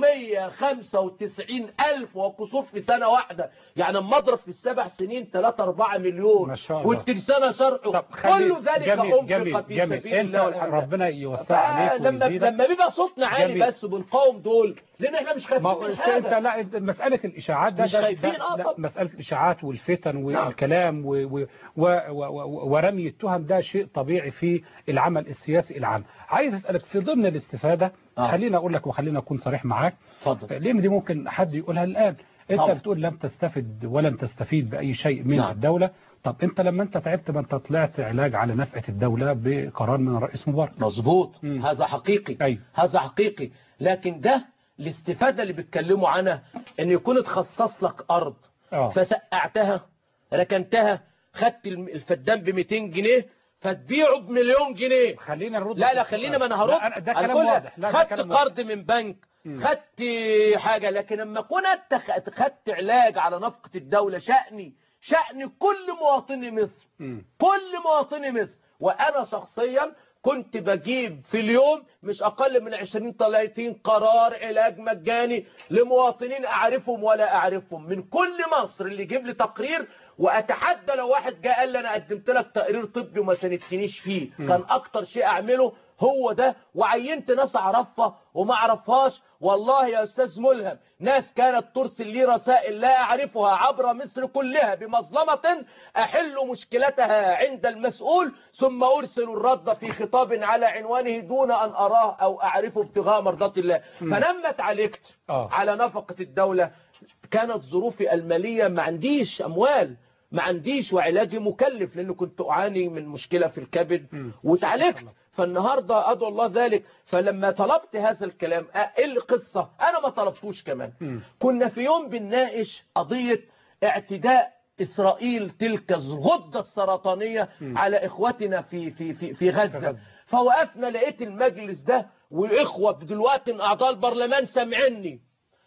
495 ألف وكسور في سنة واحدة يعني اما اضرب في السبع سنين 3 4 مليون ما شاء الله. والترسانة شرعه طب كل خلي ذلك جميل أنفق جميل في جميل سبيل انت الله والحمد لله. ربنا يوسع عليك لما ويزيدك لما بيبقى صوتنا عالي جميل. بس بنقاوم دول لان احنا مش خايفين ما هو من أصل انت حاجه لا انت مساله الاشاعات ده, مش ده, خايفين، ده, آه ده طبعا. مساله الاشاعات والفتن والكلام و و و و و ورمي التهم ده شيء طبيعي في العمل السياسي العام عايز اسالك في ضمن الاستفاده آه. خليني اقول لك وخليني اكون صريح معاك اتفضل لان دي ممكن حد يقولها الان انت طبعا. بتقول لم تستفد ولم تستفيد باي شيء من نعم. الدوله طب انت لما انت تعبت ما انت طلعت علاج على نفقه الدوله بقرار من الرئيس مبارك مظبوط مم. هذا حقيقي أيوة. هذا حقيقي لكن ده الاستفادة اللي بيتكلموا عنها ان يكون اتخصص لك ارض اه فسقعتها ركنتها خدت الم- الفدان ب 200 جنيه فتبيعه بمليون جنيه خلينا نرد لا لا خلينا ما انا هرد لا، ده أنا كلام كل- واضح لا ده خدت كلام واضح. قرض من بنك مم. خدت حاجة لكن لما كنت خ- خدت علاج على نفقة الدولة شأني شأن كل مواطني مصر مم. كل مواطني مصر وانا شخصيا كنت بجيب في اليوم مش اقل من 20 30 قرار علاج مجاني لمواطنين اعرفهم ولا اعرفهم من كل مصر اللي يجيب لي تقرير واتحدى لو واحد جاء قال لي انا قدمت لك تقرير طبي وما ساندتنيش فيه مم. كان اكتر شيء اعمله هو ده وعينت ناس اعرفها وما اعرفهاش والله يا استاذ ملهم ناس كانت ترسل لي رسائل لا اعرفها عبر مصر كلها بمظلمة احل مشكلتها عند المسؤول ثم ارسل الرد في خطاب على عنوانه دون ان اراه او اعرفه ابتغاء مرضات الله فلما اتعالجت آه. على نفقة الدولة كانت ظروفي المالية ما عنديش اموال ما عنديش وعلاجي مكلف لانه كنت اعاني من مشكلة في الكبد مم. وتعالجت فالنهاردة أدعو الله ذلك فلما طلبت هذا الكلام أه، إيه القصة أنا ما طلبتوش كمان مم. كنا في يوم بنناقش قضية اعتداء إسرائيل تلك الغدة السرطانية مم. على إخوتنا في في في في في غزة غزة. فوقفنا لقيت المجلس ده وإخوة دلوقتي من أعضاء البرلمان سامعيني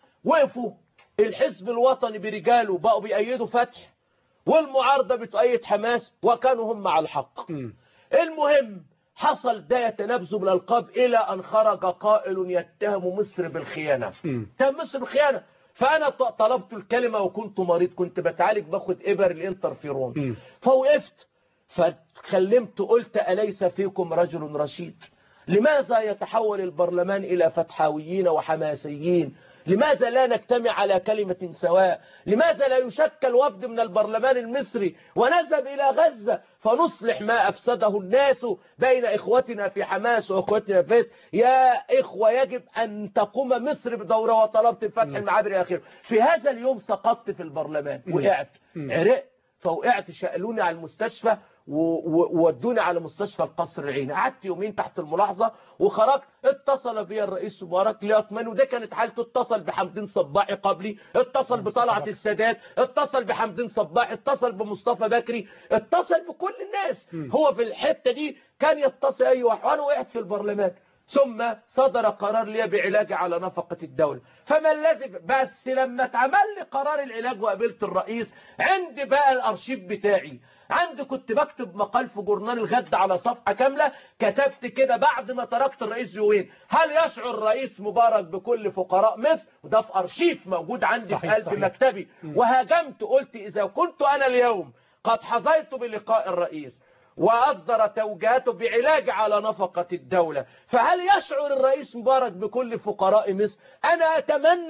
وقفوا الحزب الوطني برجاله بقوا بيأيدوا فتح والمعارضة بتؤيد حماس وكانوا هم على الحق مم. المهم حصل ده يتنابزوا بالألقاب إلى أن خرج قائل يتهم مصر بالخيانة مم. اتهم مصر بالخيانة فأنا ط- طلبت الكلمة وكنت مريض كنت بتعالج باخد إبر الانترفيرون مم. فوقفت فكلمت قلت أليس فيكم رجل رشيد لماذا يتحول البرلمان إلى فتحاويين وحماسيين لماذا لا نجتمع على كلمة سواء لماذا لا يشكل وفد من البرلمان المصري ونذهب إلى غزة فنصلح ما أفسده الناس بين إخوتنا في حماس وإخوتنا في يا إخوة يجب أن تقوم مصر بدورها وطلبت الفتح المعابر إلى آخره في هذا اليوم سقطت في البرلمان وقعت مم. عرقت فوقعت شقلوني على المستشفى و- و- وودوني على مستشفى القصر العيني قعدت يومين تحت الملاحظة وخرجت اتصل بي الرئيس مبارك ليطمن وده كانت حالته اتصل بحمدين صباحي قبلي اتصل بطلعت السادات اتصل بحمدين صباحي اتصل بمصطفى بكري اتصل بكل الناس مم. هو في الحتة دي كان يتصل اي واحد وانا وقعت في البرلمان ثم صدر قرار لي بعلاجي على نفقة الدولة فما الذي بس لما اتعمل لي قرار العلاج وقابلت الرئيس عندي بقى الارشيف بتاعي عندي كنت بكتب مقال في جورنال الغد على صفحة كاملة كتبت كده بعد ما تركت الرئيس جوين هل يشعر الرئيس مبارك بكل فقراء مصر وده في ارشيف موجود عندي صحيح، في قلب صحيح. مكتبي وهاجمت قلت اذا كنت انا اليوم قد حظيت بلقاء الرئيس وأصدر توجيهاته بعلاج على نفقة الدولة فهل يشعر الرئيس مبارك بكل فقراء مصر أنا أتمنى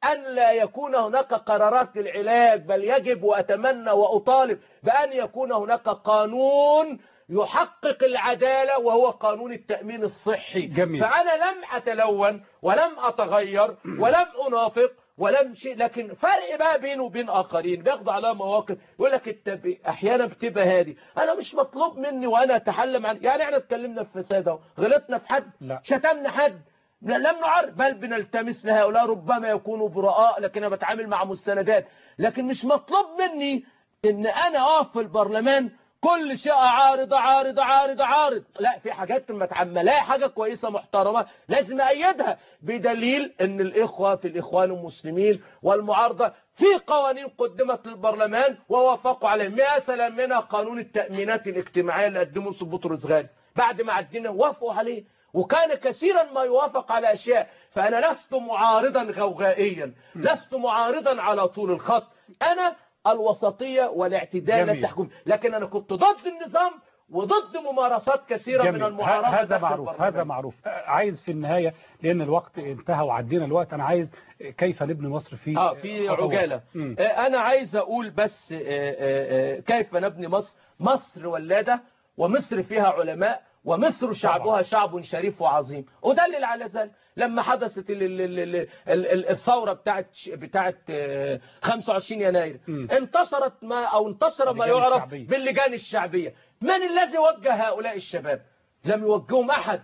أن لا يكون هناك قرارات للعلاج بل يجب وأتمنى وأطالب بأن يكون هناك قانون يحقق العدالة وهو قانون التأمين الصحي جميل. فأنا لم أتلون ولم أتغير ولم أنافق ولم شيء لكن فرق بقى بينه وبين آخرين بياخدوا على مواقف يقول لك التب... أحيانا بتبقى هادي أنا مش مطلوب مني وأنا أتحلم عن يعني احنا اتكلمنا في فساد اهو غلطنا في حد لا. شتمنا حد لم نعرف بل بنلتمس لهؤلاء ربما يكونوا براء لكن أنا بتعامل مع مستندات لكن مش مطلوب مني ان انا اقف في البرلمان كل شيء عارض عارض عارض عارض لا في حاجات لما تعملها حاجة كويسة محترمة لازم أيدها بدليل ان الإخوة في الإخوان المسلمين والمعارضة في قوانين قدمت للبرلمان ووافقوا عليها مثلا منها قانون التأمينات الاجتماعية اللي قدمه يوسف بطرس غالي بعد ما عدينا وافقوا عليه وكان كثيرا ما يوافق على أشياء فأنا لست معارضا غوغائيا لست معارضا على طول الخط أنا الوسطية والاعتدال جميل. التحكم لكن أنا كنت ضد النظام وضد ممارسات كثيرة من جميل المعارضة ه- هذا داخل معروف البرلمان. هذا معروف آه، عايز في النهاية لأن الوقت انتهى وعدينا الوقت أنا عايز كيف نبني مصر في اه في خطوات. عجالة مم. آه، انا عايز اقول بس آه، آه، آه، كيف نبني مصر مصر ولادة ومصر فيها علماء ومصر شعبها شعب شريف وعظيم ودلل على ذلك لما حدثت ال- ال- ال- ال- ال- ال- الثورة بتاعت ش- بتاعت آه، 25 يناير مم. انتشرت ما او انتشر ما اللجان يعرف الشعبية. باللجان الشعبية من الذي وجه هؤلاء الشباب لم يوجههم احد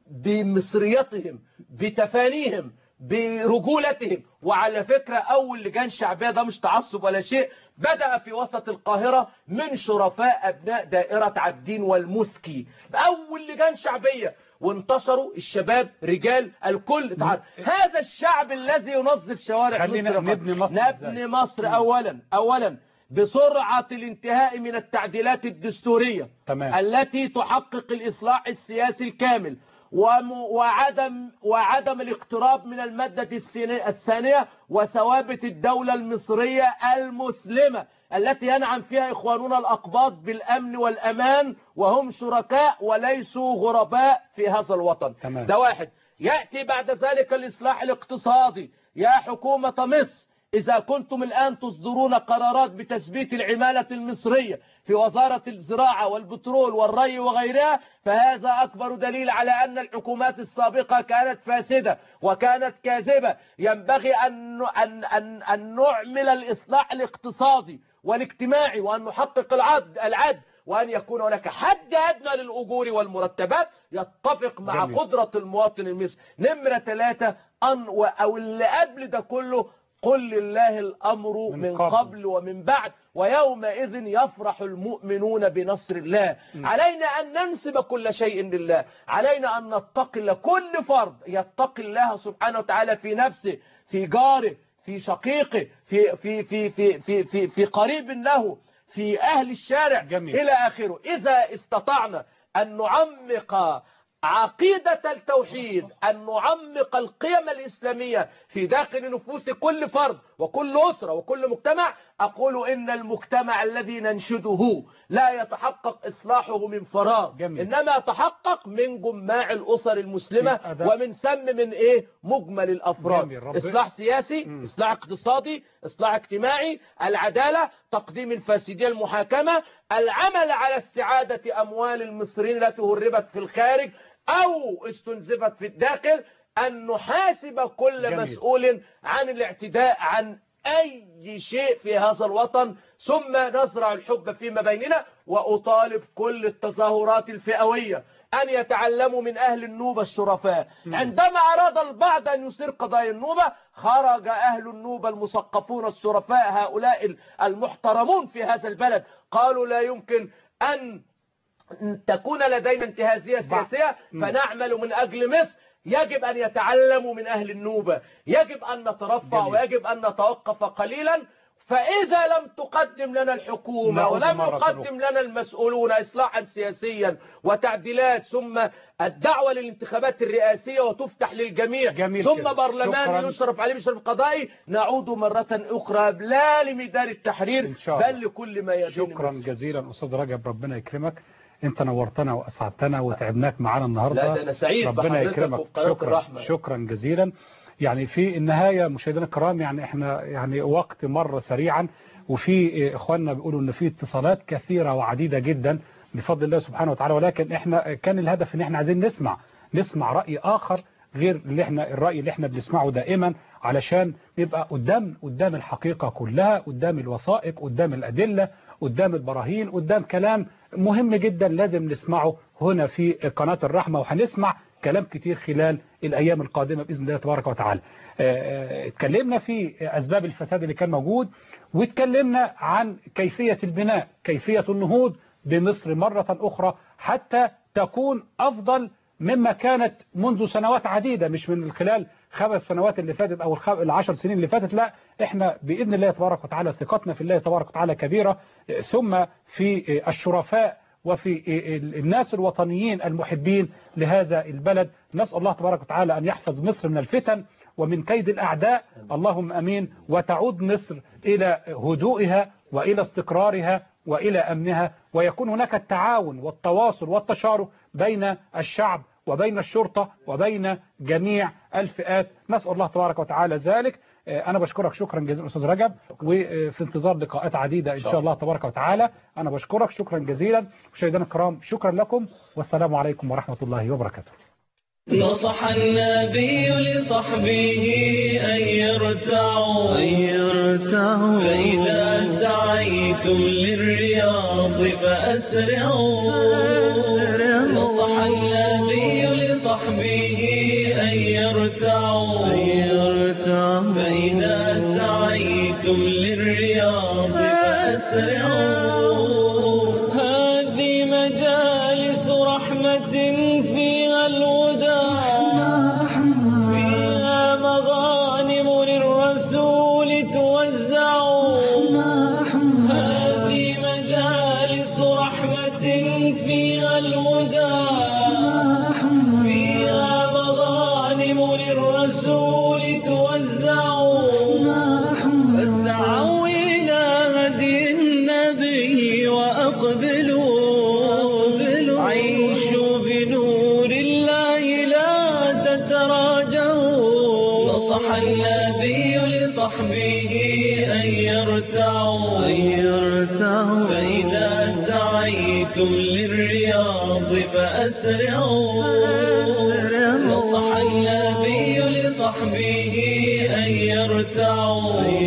بمصريتهم بتفانيهم برجولتهم وعلى فكرة أول لجان شعبية ده مش تعصب ولا شيء بدأ في وسط القاهرة من شرفاء أبناء دائرة عبدين والمسكي أول لجان شعبية وانتشروا الشباب رجال الكل تعال هذا الشعب الذي ينظف شوارع خلينا مصر نبني مصر نبني إزاي؟ مصر أولا أولا بسرعة الانتهاء من التعديلات الدستورية تمام. التي تحقق الإصلاح السياسي الكامل وم- وعدم وعدم الاقتراب من المادة السن- الثانية وثوابت الدولة المصرية المسلمة التي ينعم فيها إخواننا الأقباط بالأمن والأمان وهم شركاء وليسوا غرباء في هذا الوطن تمام. ده واحد يأتي بعد ذلك الإصلاح الاقتصادي يا حكومة مصر إذا كنتم الآن تصدرون قرارات بتثبيت العمالة المصرية في وزارة الزراعة والبترول والري وغيرها فهذا أكبر دليل على أن الحكومات السابقة كانت فاسدة وكانت كاذبة ينبغي أن, أن, أن, أن نعمل الإصلاح الاقتصادي والاجتماعي وأن نحقق العدل, العدل وأن يكون هناك حد أدنى للأجور والمرتبات يتفق مع جميل. قدرة المواطن المصري نمرة ثلاثة أن و- أو اللي قبل ده كله قل لله الأمر من من, قبل. قبل. ومن بعد ويومئذ يفرح المؤمنون بنصر الله علينا أن ننسب كل شيء لله علينا أن نتقي كل فرد يتقي الله سبحانه وتعالى في نفسه في جاره في شقيقه في في في في في في, في قريب له في أهل الشارع جميل. إلى آخره إذا استطعنا أن نعمق عقيدة التوحيد أن نعمق القيم الإسلامية في داخل نفوس كل فرد وكل أسرة وكل مجتمع أقول إن المجتمع الذي ننشده لا يتحقق إصلاحه من فراغ جميل. إنما يتحقق من جماع الأسر المسلمة يبقى ده- ومن سم من إيه مجمل الأفراد جميل. رب- إصلاح سياسي مم. إصلاح اقتصادي إصلاح اجتماعي العدالة تقديم الفاسدين المحاكمة العمل على استعادة أموال المصريين التي هربت في الخارج أو استنزفت في الداخل أن نحاسب كل جميل. مسؤول عن الاعتداء عن أي شيء في هذا الوطن ثم نزرع الحب فيما بيننا وأطالب كل التظاهرات الفئوية أن يتعلموا من أهل النوبة الشرفاء عندما أراد البعض أن يثير قضايا النوبة خرج أهل النوبة المثقفون الشرفاء هؤلاء المحترمون في هذا البلد قالوا لا يمكن أن تكون لدينا انتهازية بعض. سياسية مم. فنعمل من أجل مصر يجب أن يتعلموا من أهل النوبة يجب أن نترفع جميل. ويجب أن نتوقف قليلا فإذا لم تقدم لنا الحكومة نعود ولم مرة يقدم لنا المسؤولون إصلاحا سياسيا وتعديلات ثم الدعوة للانتخابات الرئاسية وتفتح للجميع جميل ثم كده. برلمان شكراً. يشرف عليه بشرف قضائي نعود مرة أخرى لا لميدان التحرير إن شاء الله. بل لكل ما يدين شكرا مصر. جزيلا أستاذ رجب ربنا يكرمك انت نورتنا واسعدتنا وتعبناك معانا النهارده لا، ده أنا سعيد ربنا بحضرتك يكرمك وبقناة شكرا الرحمة. شكرا جزيلا يعني في النهاية مشاهدينا الكرام يعني احنا يعني وقت مر سريعا وفي اخواننا بيقولوا ان في اتصالات كثيرة وعديدة جدا بفضل الله سبحانه وتعالى ولكن احنا كان الهدف ان احنا عايزين نسمع نسمع رأي اخر غير اللي احنا الرأي اللي احنا بنسمعه دائما علشان نبقى قدام قدام الحقيقة كلها قدام الوثائق قدام الأدلة قدام البراهين قدام كلام مهم جدا لازم نسمعه هنا في قناة الرحمة وهنسمع كلام كتير خلال الأيام القادمة بإذن الله تبارك وتعالى اتكلمنا في أسباب الفساد اللي كان موجود واتكلمنا عن كيفية البناء كيفية النهوض بمصر مرة أخرى حتى تكون أفضل مما كانت منذ سنوات عديدة مش من خلال خمس سنوات اللي فاتت أو العشر سنين اللي فاتت لا احنا بإذن الله تبارك وتعالى ثقتنا في الله تبارك وتعالى كبيرة ثم في الشرفاء وفي الناس الوطنيين المحبين لهذا البلد نسأل الله تبارك وتعالى أن يحفظ مصر من الفتن ومن كيد الأعداء اللهم أمين وتعود مصر إلى هدوئها وإلى استقرارها وإلى أمنها ويكون هناك التعاون والتواصل والتشارك بين الشعب وبين الشرطة وبين جميع الفئات نسأل الله تبارك وتعالى ذلك أنا بشكرك شكرا جزيلا أستاذ رجب وفي انتظار لقاءات عديدة إن شاء الله تبارك وتعالى أنا بشكرك شكرا جزيلا مشاهدينا الكرام شكرا لكم والسلام عليكم ورحمة الله وبركاته نصح النبي لصحبه أن يرتعوا أن يرتعوا فإذا سعيتم للرياض فأسرعوا نصح النبي لصحبه أن يرتعوا أن يرتعوا فإذا سعيتم للرياض فأسرعوا هذه مجالس رحمة فيها الهدى فيها مغانم للرسول توزع هذه مجالس رحمة فيها الهدى فيها مغانم للرسول توزع فاسعوا إلى هدي النبي وأقبلوا عيشوا بنور الله لا تتراجعوا نصح النبي لصحبه أن يرتعوا أن يرتعوا فإذا سعيتم للرياض فأسرعوا نصح النبي لصحبه أن يرتعوا أن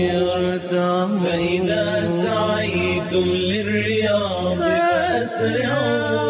يرتعوا فإذا سعيتم للرياض فأسرعوا